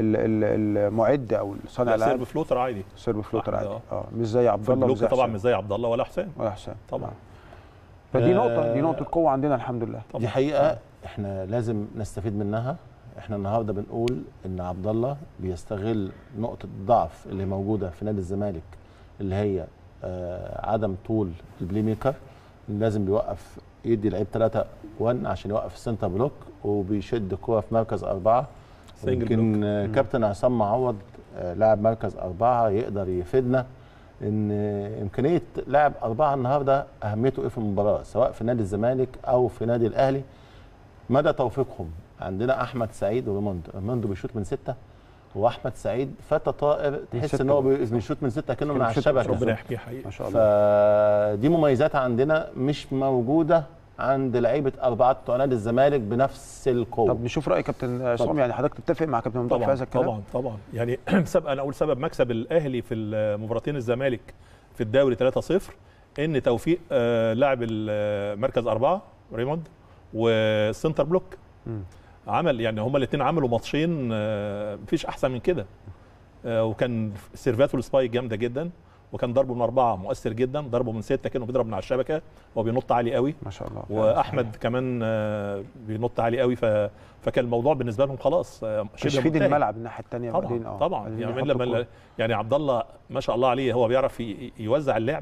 ال- المعد او صانع لا، الالعاب سيرف فلوتر عادي سيرف فلوتر واحد، عادي آه. اه مش زي عبد في الله البلوك ومش زي طبعا حسام مش زي عبد الله ولا حسام ولا حسام طبعا. آه. فدي آه، نقطه دي نقطه قوه عندنا الحمد لله طبعا دي حقيقه احنا لازم نستفيد منها احنا النهارده بنقول ان عبد الله بيستغل نقطه ضعف اللي موجوده في نادي الزمالك اللي هي آه عدم طول البلاي ميكر لازم بيوقف يدي لعيب 3 1 عشان يوقف السنتر بلوك وبيشد كوره في مركز اربعه سنجل يمكن آه، كابتن عصام معوض آه، لاعب مركز اربعه يقدر يفيدنا ان آه، امكانيه لاعب اربعه النهارده اهميته ايه في المباراه سواء في نادي الزمالك او في نادي الاهلي مدى توفيقهم عندنا احمد سعيد وريموندو ريموندو بيشوط من سته واحمد سعيد فتى طائر تحس ستة ان هو برضه. بي- بيشوط من سته كانه من على بيشوط من الشبكه ربنا يحكيه حقيقي ما شاء الله فدي مميزات عندنا مش موجوده عند لعيبه اربعه بتوع نادي الزمالك بنفس القوه طب نشوف راي كابتن عصام اتفضل. يعني حضرتك تتفق مع كابتن ممدوح في طبعا هذا الكلام طبعا طبعا يعني سبب انا اقول سبب مكسب الاهلي في مباراتين الزمالك في الدوري 3-0 ان توفيق آه، لاعب المركز اربعه ريموند والسنتر بلوك مم. عمل يعني هما الاثنين عملوا ماتشين آه، مفيش احسن من كده آه، وكان سيرفاته السبايك جامده جدا وكان ضربه من اربعه مؤثر جدا ضربه من سته كانه بيضرب من على الشبكه هو بينط عالي قوي ما شاء الله واحمد كمان آه، بينط عالي قوي ف... فكان الموضوع بالنسبه لهم خلاص آه، شبه تشفيد منتهي. الملعب الناحيه الثانيه طبعا طبعا يعني لما يعني عبد الله ما شاء الله عليه هو بيعرف ي- يوزع اللعب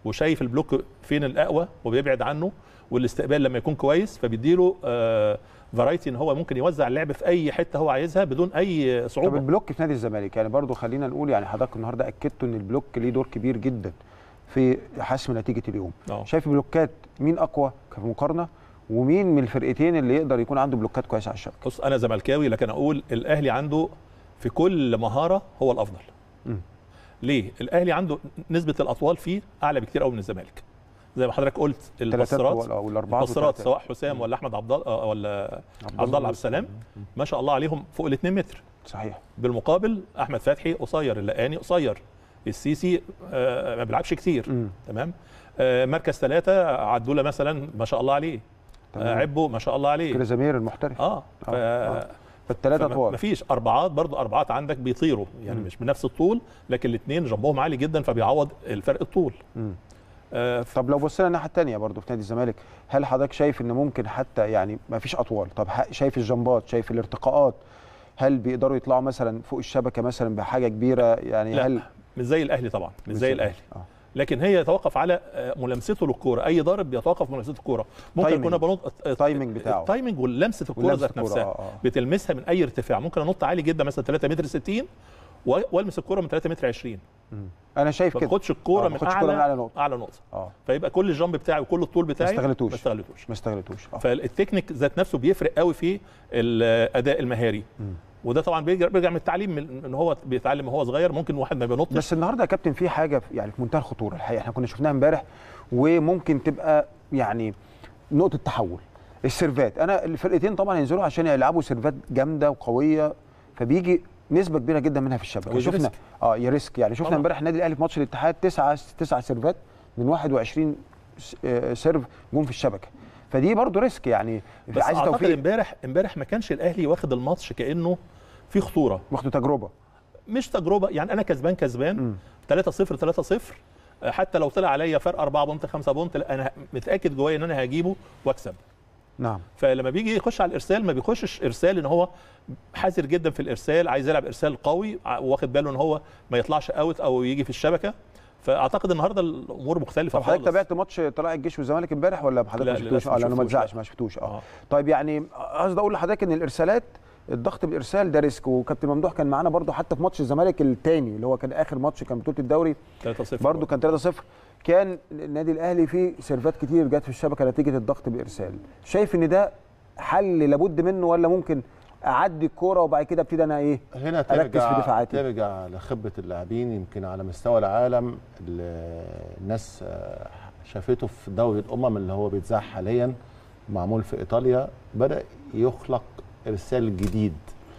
وشايف البلوك فين الاقوى وبيبعد عنه والاستقبال لما يكون كويس فبيديله آه فرايتي ان هو ممكن يوزع اللعب في اي حته هو عايزها بدون اي طب صعوبه البلوك في نادي الزمالك يعني برضو خلينا نقول يعني حضرتك النهارده اكدتوا ان البلوك ليه دور كبير جدا في حسم نتيجه اليوم آه. شايف بلوكات مين اقوى كمقارنه ومين من الفرقتين اللي يقدر يكون عنده بلوكات كويسه على الشبكه بص انا زملكاوي لكن اقول الاهلي عنده في كل مهاره هو الافضل مم. ليه الاهلي عنده نسبه الاطوال فيه اعلى بكتير قوي من الزمالك زي ما حضرتك قلت الثلاثات البصرات او الاربعات البصرات والثلاثات. سواء حسام ولا احمد عبد الله ولا عبد الله عبد السلام ما شاء الله عليهم فوق ال 2 متر صحيح بالمقابل احمد فتحي قصير اللقاني قصير السيسي آه، ما بيلعبش كتير مم. تمام آه، مركز ثلاثة عدولة مثلا ما شاء الله عليه تمام. آه، عبو ما شاء الله عليه كده زمير المحترف اه ف... آه. فالثلاثه طوال مفيش اربعات برضو اربعات عندك بيطيروا يعني مش بنفس الطول لكن الاثنين جنبهم عالي جدا فبيعوض الفرق الطول مم. آه ف... طب لو بصينا الناحيه الثانيه برضو في نادي الزمالك هل حضرتك شايف ان ممكن حتى يعني ما فيش اطوال طب ح- شايف الجنبات شايف الارتقاءات هل بيقدروا يطلعوا مثلا فوق الشبكه مثلا بحاجه كبيره يعني لا هل مش زي الاهلي طبعا مش زي الاهلي آه. لكن هي يتوقف على آه، ملامسته للكوره اي ضارب بيتوقف ملامسته الكوره ممكن تايمينج. يكون بنط التايمينج بتاعه. التايمنج ولمسه الكوره ولمسة ذات الكورة، نفسها آه، آه. بتلمسها من اي ارتفاع ممكن انط عالي جدا مثلا 3 متر 60 و- والمس الكوره من 3 متر 20 انا شايف ما كده باخدش الكوره آه، من, باخدش الكورة اعلى من أعلى نقطة. اعلى نقطه اه فيبقى كل الجامب بتاعي وكل الطول بتاعي استغلتوش. ما استغلتوش ما استغلتوش اه فالتكنيك ذات نفسه بيفرق قوي في الاداء المهاري وده طبعا بيرجع بيرجع من التعليم من ان هو بيتعلم وهو صغير ممكن واحد ما بينطش بس النهارده يا كابتن في حاجه في- يعني في منتهى الخطوره الحقيقه احنا كنا شفناها امبارح وممكن تبقى يعني نقطه تحول السيرفات انا الفرقتين طبعا ينزلوا عشان يلعبوا سيرفات جامده وقويه فبيجي نسبه كبيره جدا منها في الشبكه ويجي شفنا ريسك. اه يا ريسك يعني شفنا طبعا. امبارح النادي الاهلي في ماتش الاتحاد تسعه تسعه سيرفات من 21 س- آه، سيرف جم في الشبكه فدي برضو ريسك يعني بس عايز اعتقد توفيق امبارح امبارح ما كانش الاهلي واخد الماتش كانه في خطوره واخدوا تجربه مش تجربه يعني انا كسبان كسبان 3 0 3 0 حتى لو طلع عليا فرق 4 بونت 5 بونت لا انا متاكد جوايا ان انا هجيبه واكسب نعم فلما بيجي يخش على الارسال ما بيخشش ارسال ان هو حذر جدا في الارسال عايز يلعب ارسال قوي ع- واخد باله ان هو ما يطلعش اوت او يجي في الشبكه فاعتقد النهارده الامور مختلفه طب حضرتك خالص تابعت ماتش طلائع الجيش والزمالك امبارح ولا حضرتك لا، ما شفتوش؟ للأسف اه ما لانه ما شفتوش، اتذاعش لا. ما شفتوش اه آه. طيب يعني قصدي اقول لحضرتك ان الارسالات الضغط بالارسال ده ريسك وكابتن ممدوح كان معانا برضو حتى في ماتش الزمالك الثاني اللي هو كان اخر ماتش كان بطوله الدوري 3 0 برضو كان 3-0 كان النادي الاهلي فيه سيرفات كتير جت في الشبكه نتيجه الضغط بالارسال شايف ان ده حل لابد منه ولا ممكن اعدي الكوره وبعد كده ابتدي انا ايه هنا أركز في ترجع دفاعاتي. ترجع لخبره اللاعبين يمكن على مستوى العالم ال- الناس آه، شافته في دوري الامم اللي هو بيتذاع حاليا معمول في ايطاليا بدا يخلق ارسال جديد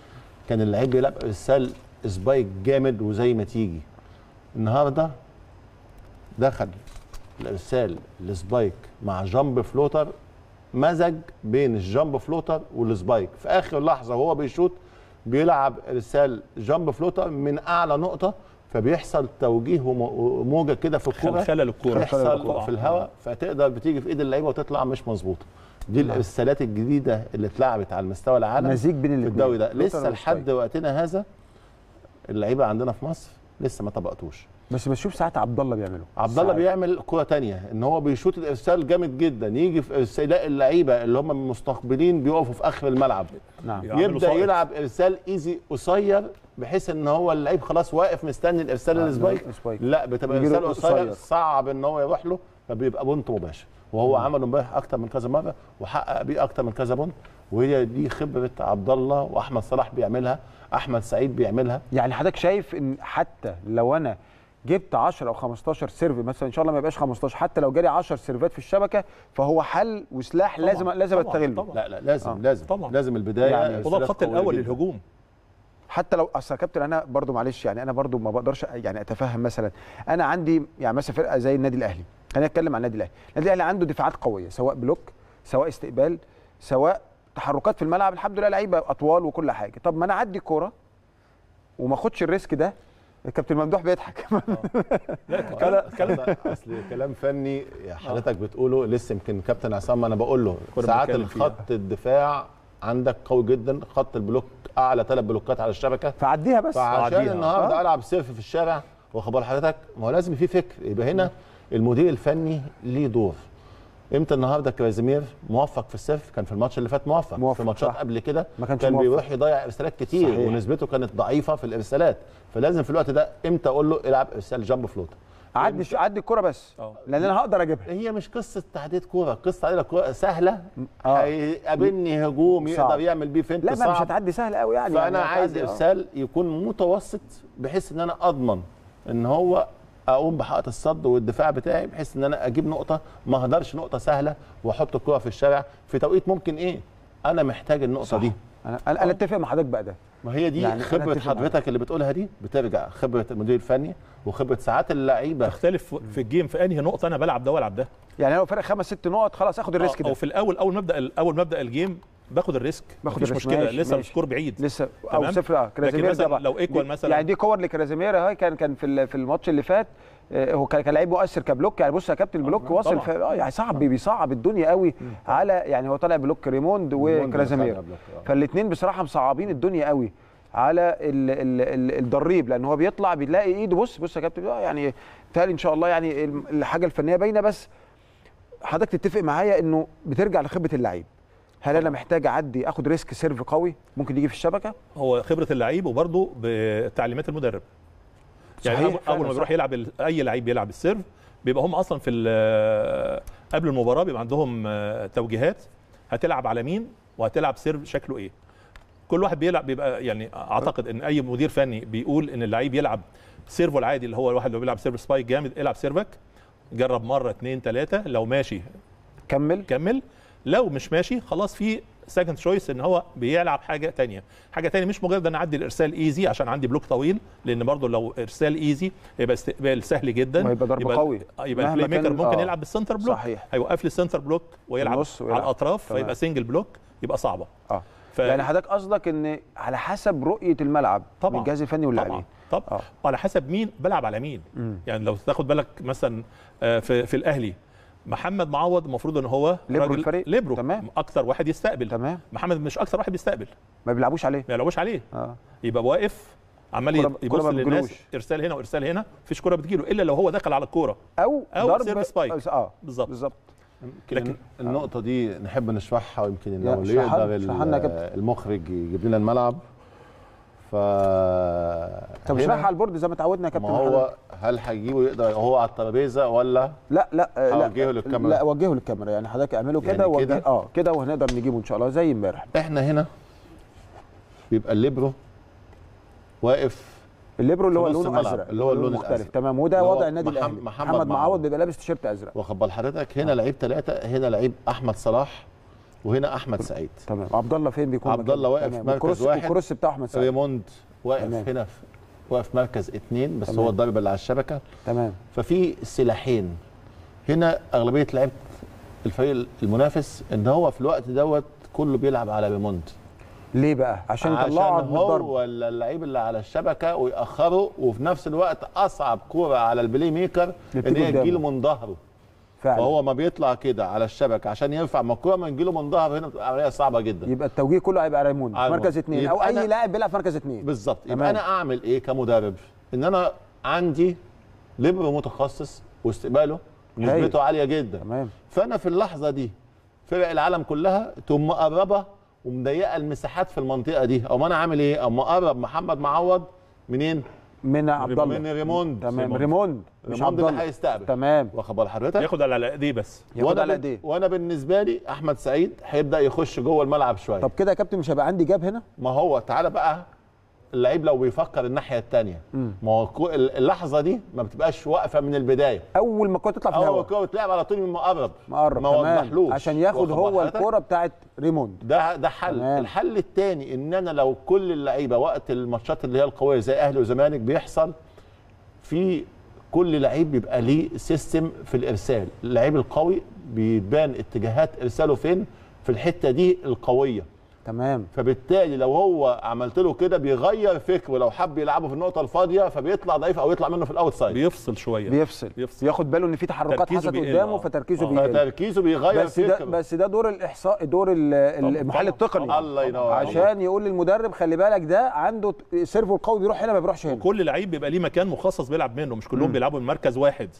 كان اللعيب بيلعب ارسال سبايك جامد وزي ما تيجي النهارده دخل الارسال السبايك مع جامب فلوتر مزج بين الجامب فلوتر والسبايك في اخر لحظه وهو بيشوط بيلعب ارسال جامب فلوتر من اعلى نقطه فبيحصل توجيه وم- وموجه كده في الكوره خلخله للكوره تحصل في الهواء فتقدر بتيجي في ايد اللعيبه وتطلع مش مظبوطه دي الارسالات الجديده اللي اتلعبت على مستوى العالم مزيج بين في الاثنين الدوري ده لسه لحد وقتنا هذا اللعيبه عندنا في مصر لسه ما طبقتوش بس بشوف ساعات عبد الله بيعمله عبد الله ساعات. بيعمل كوره تانية ان هو بيشوط الارسال جامد جدا يجي في ارسال يلاقي اللعيبه اللي هم مستقبلين بيقفوا في اخر الملعب نعم يعملوا يبدا ساقط. يلعب ارسال ايزي قصير بحيث ان هو اللعيب خلاص واقف مستني الارسال آه، السبايك السبايك. لا بتبقى يجيله ارسال قصير قصير. صعب ان هو يروح له فبيبقى بونت مباشر وهو عمله امبارح اكتر من كذا مره وحقق بيه اكتر من كذا بونت وهي دي خبره عبد الله واحمد صلاح بيعملها احمد سعيد بيعملها يعني حضرتك شايف ان حتى لو انا جبت 10 او 15 سيرف مثلا ان شاء الله ما يبقاش 15 حتى لو جالي 10 سيرفات في الشبكه فهو حل وسلاح طبعاً، لازم لازم طبعاً، استغله طبعاً. لا لا لازم آه. لازم طبعاً. لازم البدايه يعني إرسالات وده الخط قوية الاول جداً. للهجوم حتى لو اصل يا كابتن انا برضو معلش يعني انا برضو ما بقدرش يعني اتفهم مثلا انا عندي يعني مثلا فرقه زي النادي الاهلي خلينا نتكلم عن النادي الاهلي النادي الاهلي عنده دفاعات قويه سواء بلوك سواء استقبال سواء تحركات في الملعب الحمد لله لعيبه اطوال وكل حاجه طب ما انا اعدي الكوره وما اخدش الريسك ده الكابتن ممدوح بيضحك لا كلام كلام أصل- اصل كلام فني حضرتك بتقوله لسه يمكن كابتن عصام انا بقول له كنا ساعات بنتكلم فيها. الخط الدفاع عندك قوي جدا خط البلوك اعلى ثلاث بلوكات على الشبكه فعديها بس فعشان أعديها. النهارده آه. العب سيرف في الشارع واخد بال حضرتك ما هو لازم في فكر يبقى هنا المدير الفني ليه دور امتى النهارده كرازيمير موفق في السيرف كان في الماتش اللي فات موفق, موفق، في ماتشات صح. قبل كده ما كانش كان موفق. بيروح يضيع ارسالات كتير صحيح. ونسبته كانت ضعيفه في الارسالات فلازم في الوقت ده امتى اقول له العب ارسال جامب فلوت عدي عدي الكرة بس اه. لان انا هقدر اجيبها هي مش قصه تعديد كوره قصه تعديد كوره سهله اه. هيقابلني هجوم صعب. يقدر يعمل بيه فينت لا ما مش صعب. هتعدي سهل قوي يعني فانا يعني عايز هتعدي، اه. ارسال يكون متوسط بحيث ان انا اضمن ان هو اقوم بحائط الصد والدفاع بتاعي بحيث ان انا اجيب نقطه ما اهدرش نقطه سهله واحط الكره في الشارع في توقيت ممكن ايه انا محتاج النقطه صح. دي انا انا أنا اتفق مع حضرتك بقى ده ما هي دي يعني يعني أنا خبره أتفق معاك. حضرتك اللي بتقولها دي بترجع خبره المدير الفني وخبره ساعات اللعيبه تختلف في الجيم في انهي نقطه انا بلعب ده والعب ده يعني لو فرق خمس ست نقط خلاص اخد الريسك آه، ده او في الاول اول ما ابدا اول ما ابدا الجيم باخد الريسك باخد مفيش الريسك، مشكله ماشي، لسه ماشي. السكور بعيد لسه او تمام؟ صفر اه لكن كرازيمير مثلا ده بقى. لو ايكوال دي- مثلا يعني دي كور لكرازيمير اهي كان كان في ال- في الماتش اللي فات آه، هو كان كان لعيب مؤثر كبلوك يعني بص يا كابتن البلوك وصل طبعاً. في اه يعني صعب بيصعب الدنيا قوي على يعني هو طالع بلوك ريموند وكرازيمير طالع بلوك، آه. فالاثنين بصراحه مصعبين الدنيا قوي على ال ال ال الضريب لان هو بيطلع بيلاقي ايده بص بص يا كابتن آه، يعني بالتالي ان شاء الله يعني الم- الحاجه الفنيه باينه بس حضرتك تتفق معايا انه بترجع لخبره اللعيب هل انا محتاج اعدي اخد ريسك سيرف قوي ممكن يجي في الشبكه هو خبره اللعيب وبرده بتعليمات المدرب يعني صحيح، أول- فعلا، اول ما صح. بيروح يلعب ال- اي لعيب بيلعب السيرف بيبقى هم اصلا في ال- قبل المباراه بيبقى عندهم آه، توجيهات هتلعب على مين وهتلعب سيرف شكله ايه كل واحد بيلعب بيبقى يعني اعتقد ان اي مدير فني بيقول ان اللعيب يلعب سيرفو العادي اللي هو الواحد اللي بيلعب سيرف سبايك جامد العب سيرفك جرب مره اثنين ثلاثه لو ماشي كمل كمل لو مش ماشي خلاص في سكند تشويس ان هو بيلعب حاجه تانية حاجه تانية مش مجرد ان اعدي الارسال ايزي عشان عندي بلوك طويل لان برضو لو ارسال ايزي يبقى استقبال سهل جدا وهيبقى ضرب قوي. آه، يبقى مهما البلاي ميكر كان- ممكن آه. يلعب بالسنتر بلوك صحيح. هيوقف لي السنتر بلوك ويلعب النص ويلعب. على الاطراف تمام. فيبقى سنجل بلوك يبقى صعبه اه ف... يعني حضرتك قصدك ان على حسب رؤيه الملعب طبعا من الجهاز الفني طبعا واللاعبين طبعا آه. وعلى حسب مين بلعب على مين مم. يعني لو تاخد بالك مثلا آه، في في الاهلي محمد معوض المفروض ان هو ليبرو راجل- الفريق. ليبرو تمام. اكتر واحد يستقبل تمام محمد مش اكتر واحد بيستقبل ما بيلعبوش عليه ما يلعبوش عليه اه يبقى واقف عمال الكرة- الكرة يبص ما للناس بتجيلوش. ارسال هنا وارسال هنا مفيش كوره بتجيله الا لو هو دخل على الكوره او أو ضرب سيرف سبايك. اه بالظبط. بالظبط يمكن لكن- النقطه دي نحب نشرحها ويمكن يا لو اللي اشرحها- يقدر اشرحها لنا يا ال- كابتن. المخرج يجيب لنا الملعب ف طب هنا اشرحها على البورد زي ما اتعودنا يا كابتن ما هو هل هيجيبه يقدر هو على الترابيزه ولا لا لا آه، لا أوجهه للكاميرا. لا وجهه للكاميرا يعني حضرتك اعمله كده يعني وجه- كده؟ اه كده وهنقدر نجيبه ان شاء الله زي امبارح احنا هنا بيبقى الليبرو واقف الليبرو اللي في هو نص لونه الملعب، ازرق اللي هو اللون مختلف الأزرق. تمام وده اللي هو وضع النادي محمد- الاهلي محمد محمد معوض معوض. بيبقى لابس تيشيرت ازرق واخد بال حضرتك هنا لعيب ثلاثه هنا لعيب احمد صلاح وهنا احمد سعيد تمام عبد الله فين بيكون عبد مكانه؟ الله واقف تمام. مركز والكروس- واحد. والكروس بتاع احمد سعيد ريموند واقف تمام. هنا في واقف مركز اثنين بس تمام. هو الضربه اللي على الشبكه تمام ففي سلاحين هنا اغلبيه لعيبه الفريق المنافس ان هو في الوقت دوت كله بيلعب على ريموند ليه بقى عشان عشان يطلعوا من الضرب هو اللعيب اللي على الشبكه ويأخره وفي نفس الوقت اصعب كوره على البلاي ميكر ان بتيجي هي قدامه. تجيله من ظهره فعلا فهو ما بيطلع كده على الشبكه عشان يرفع ما الكوره من تجيله من ظهره هنا بتبقى عمليه صعبه جدا يبقى التوجيه كله هيبقى ريموند في على مركز ريموند. اثنين او يبقى اي أنا- لاعب بيلعب في مركز اثنين بالظبط تمام. يبقى انا اعمل ايه كمدرب ان انا عندي ليبرو متخصص واستقباله نسبته عاليه جدا تمام فانا في اللحظه دي فرق العالم كلها تقوم مقربه ومضيقه المساحات في المنطقه دي او ما انا عامل ايه او مقرب محمد معوض منين من عبد الله من ريموند تمام ريموند. ريموند مش ريموند عبد اللي الله هيستقبل تمام واخد بال حضرتك ياخد على ايديه بس ياخد وانا على بن- ايديه وانا بالنسبه لي احمد سعيد هيبدا يخش جوه الملعب شويه طب كده يا كابتن مش هيبقى عندي جاب هنا ما هو تعالى بقى اللعيب لو بيفكر الناحيه الثانيه ما هو الكو- اللحظه دي ما بتبقاش واقفه من البدايه اول ما الكوره تطلع في اول الهواء الكوره بتلعب على طول من مقرب مقرب ما تمام وضحلوش عشان ياخد واخد هو بال حضرتك؟ الكوره بتاعت ريموند ده ده حل تمام. الحل الثاني ان انا لو كل اللعيبه وقت الماتشات اللي هي القويه زي اهلي وزمالك بيحصل في كل لعيب بيبقى ليه سيستم في الارسال اللعيب القوي بيبان اتجاهات ارساله فين في الحته دي القويه تمام فبالتالي لو هو عملت له كده بيغير فكره لو حب يلعبه في النقطه الفاضيه فبيطلع ضعيف او يطلع منه في الاوت سايد بيفصل شويه بيفصل بيفصل. بياخد باله ان في تحركات تركيزه حصلت بيقل، قدامه آه. فتركيزه آه. بيقل فتركيزه بيغير بس ده فكره بس ده دور الاحصاء دور ال- ال- المحلل طبعاً، التقني طبعاً. الله ينور عليك. عشان يقول للمدرب خلي بالك ده عنده سيرفو القوي بيروح هنا ما بيروحش هنا كل لعيب بيبقى ليه مكان مخصص بيلعب منه مش كلهم بيلعبوا من مركز واحد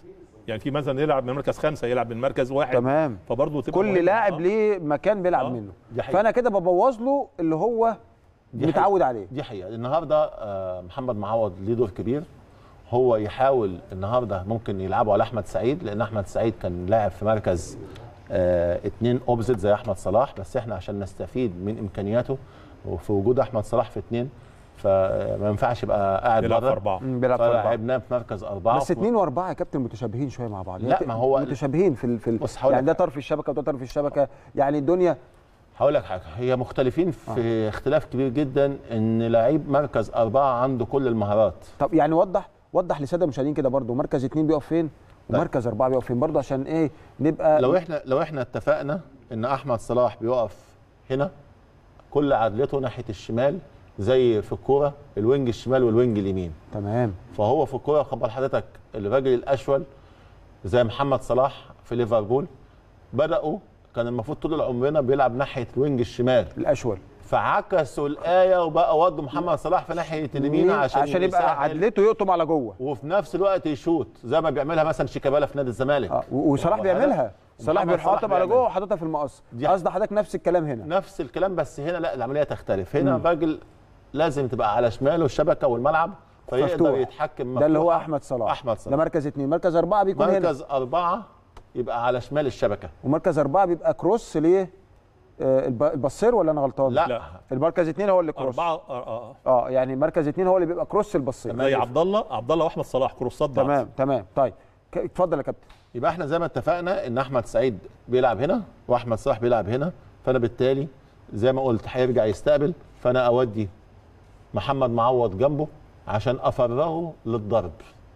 يعني في مثلا يلعب من مركز خمسه يلعب من مركز واحد تمام فبرضه تبقى كل مهمة. لاعب آه. ليه مكان بيلعب آه. منه دي حقيقة. فانا كده ببوظ له اللي هو دي متعود عليه دي حقيقه النهارده آه، محمد معوض ليه دور كبير هو يحاول النهارده ممكن يلعبوا على احمد سعيد لان احمد سعيد كان لاعب في مركز آه اتنين اوبزيت زي احمد صلاح بس احنا عشان نستفيد من امكانياته وفي وجود احمد صلاح في اتنين فما ينفعش يبقى قاعد بيلعب في بره اربعه مم، بيلعب في أربعة. فلعبناه في مركز اربعه بس اثنين واربعه يا كابتن متشابهين شويه مع بعض لا، يعني ما هو- متشابهين في ال... في ال... بص هقول يعني لك ده طرف الشبكه وده طرف الشبكه يعني الدنيا هقول لك حاجه هي مختلفين في آه. اختلاف كبير جدا ان لعيب مركز اربعه عنده كل المهارات طب يعني وضح وضح للساده المشاهدين كده برضو مركز اثنين بيقف فين ومركز اربعه بيقف فين برضو عشان ايه نبقى لو احنا لو احنا اتفقنا ان احمد صلاح بيقف هنا كل عدلته ناحيه الشمال زي في الكوره الوينج الشمال والوينج اليمين تمام فهو في الكوره خبر حضرتك الراجل الاشول زي محمد صلاح في ليفربول بداوا كان المفروض طول عمرنا بيلعب ناحيه الوينج الشمال الاشول فعكسوا الايه وبقى ودوا محمد صلاح في ناحيه اليمين عشان عشان يبقى يسهل عدلته يقطم على جوه وفي نفس الوقت يشوط زي ما بيعملها مثلا شيكابالا في نادي الزمالك اه و- وصلاح واخد بالك؟ بيعملها صلاح ومحمد بيروح قاطم على بيعملها. جوه وحاططها في المقص دي قصد حضرتك نفس الكلام هنا نفس الكلام بس هنا لا العمليه تختلف هنا الراجل لازم تبقى على شماله الشبكه والملعب فيقدر مفتوح. يتحكم ده اللي هو مفتوح. احمد صلاح احمد ده صلاح مركز اثنين مركز اربعه بيكون هنا مركز اربعه يبقى على شمال الشبكه ومركز اربعه بيبقى كروس ليه آه، الب- البصير ولا انا غلطان؟ لا, لا. المركز اثنين هو اللي كروس اربعه اه اه اه يعني مركز اثنين هو اللي بيبقى كروس البصير زي عبد الله عبد الله واحمد صلاح كروسات بعض تمام تمام طيب ك- اتفضل يا كابتن يبقى احنا زي ما اتفقنا ان احمد سعيد بيلعب هنا واحمد صلاح بيلعب هنا فانا بالتالي زي ما قلت هيرجع يستقبل فانا اودي محمد معوض جنبه عشان افرغه للضرب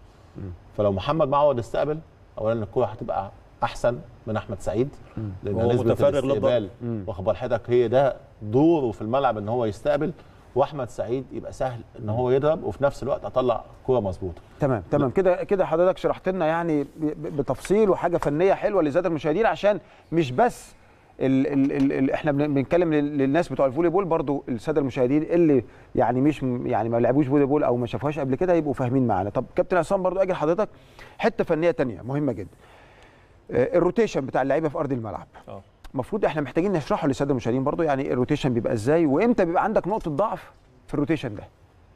فلو محمد معوض استقبل اولا الكوره هتبقى احسن من احمد سعيد لان وهو نسبه متفرغ الاستقبال واخد بال حضرتك هي ده دوره في الملعب ان هو يستقبل واحمد سعيد يبقى سهل ان هو يضرب وفي نفس الوقت اطلع كوره مظبوطه تمام تمام كده كده حضرتك شرحت لنا يعني ب- ب- بتفصيل وحاجه فنيه حلوه لزاد المشاهدين عشان مش بس ال ال ال ال احنا بن- بنتكلم لل- للناس بتوع الفولي بول برضو الساده المشاهدين اللي يعني مش م- يعني ما لعبوش فولي بول او ما شافوهاش قبل كده يبقوا فاهمين معانا طب كابتن عصام برضو اجي لحضرتك حته فنيه تانية مهمه جدا آه، الروتيشن بتاع اللعيبه في ارض الملعب اه المفروض احنا محتاجين نشرحه للساده المشاهدين برضو يعني الروتيشن بيبقى ازاي وامتى بيبقى عندك نقطه ضعف في الروتيشن ده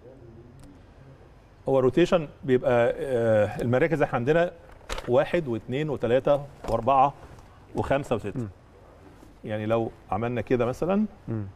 هو الروتيشن بيبقى آه، المراكز احنا عندنا واحد واثنين وثلاثة وأربعة وخمسة وستة يعني لو عملنا كده مثلا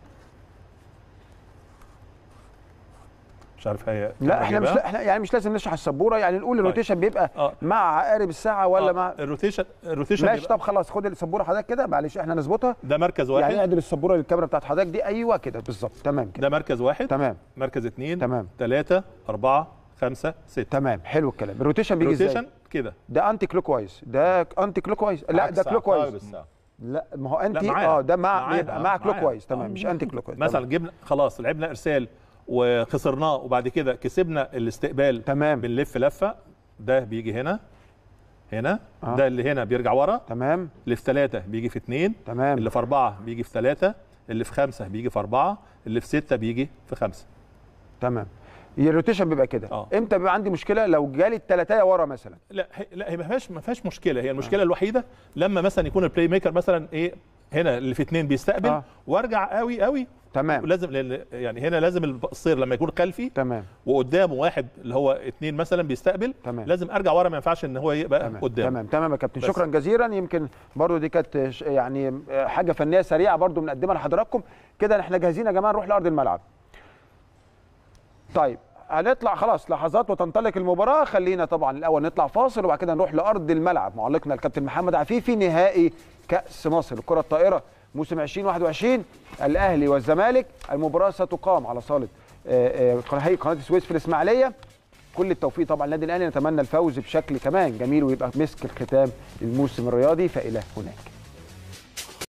مش عارف هي لا احنا مش هجيبها؟ احنا يعني مش لازم نشرح السبوره يعني نقول الروتيشن بيبقى آه. مع عقارب الساعه ولا آه، مع الروتيشن الروتيشن ماشي بيبقى- طب خلاص خد السبوره حضرتك كده معلش احنا نظبطها ده مركز واحد يعني اعدل السبوره للكاميرا بتاعت حضرتك دي ايوه كده بالظبط تمام كده ده مركز واحد تمام مركز اثنين تمام. ثلاثة أربعة خمسة ستة تمام حلو الكلام الروتيشن بيجي ازاي روتيشن كده ده انتي كلوك وايز ده انتي كلوك وايز لا عكس ده كلوك عقارب وايز الساعة. لا ما هو انتي معاه. اه ده مع معاه. يبقى مع كلوك معاه. وايز تمام آه. مش انتي كلوك وايز مثلا تمام. جبنا خلاص لعبنا ارسال وخسرناه وبعد كده كسبنا الاستقبال تمام. بنلف لفه ده بيجي هنا هنا آه. ده اللي هنا بيرجع ورا تمام اللي في ثلاثة بيجي في اثنين تمام اللي في أربعة بيجي في ثلاثة اللي في خمسة بيجي في أربعة اللي في ستة بيجي في خمسة تمام هي الروتيشن بيبقى كده آه. امتى بيبقى عندي مشكله لو جالي الثلاثيه ورا مثلا لا هي لا هي ما فيهاش ما فيهاش مشكله هي المشكله الوحيده لما مثلا يكون البلاي ميكر مثلا ايه هنا اللي في اثنين بيستقبل آه. وارجع قوي قوي تمام لازم لان يعني هنا لازم الصير لما يكون خلفي تمام وقدامه واحد اللي هو اثنين مثلا بيستقبل تمام. لازم ارجع ورا ما ينفعش ان هو يبقى تمام قدام تمام تمام يا كابتن بس. شكرا جزيلا يمكن برضو دي كانت ش- يعني حاجه فنيه سريعه برضو بنقدمها لحضراتكم كده احنا جاهزين يا جماعه نروح لارض الملعب طيب هنطلع خلاص لحظات وتنطلق المباراه خلينا طبعا الاول نطلع فاصل وبعد كده نروح لارض الملعب معلقنا الكابتن محمد عفيفي نهائي كاس مصر الكره الطائره موسم 2021 الاهلي والزمالك المباراه ستقام على صاله آه، آه، قناه قناه السويس في الاسماعيليه كل التوفيق طبعا للنادي الاهلي نتمنى الفوز بشكل كمان جميل ويبقى مسك الختام للموسم الرياضي فالى هناك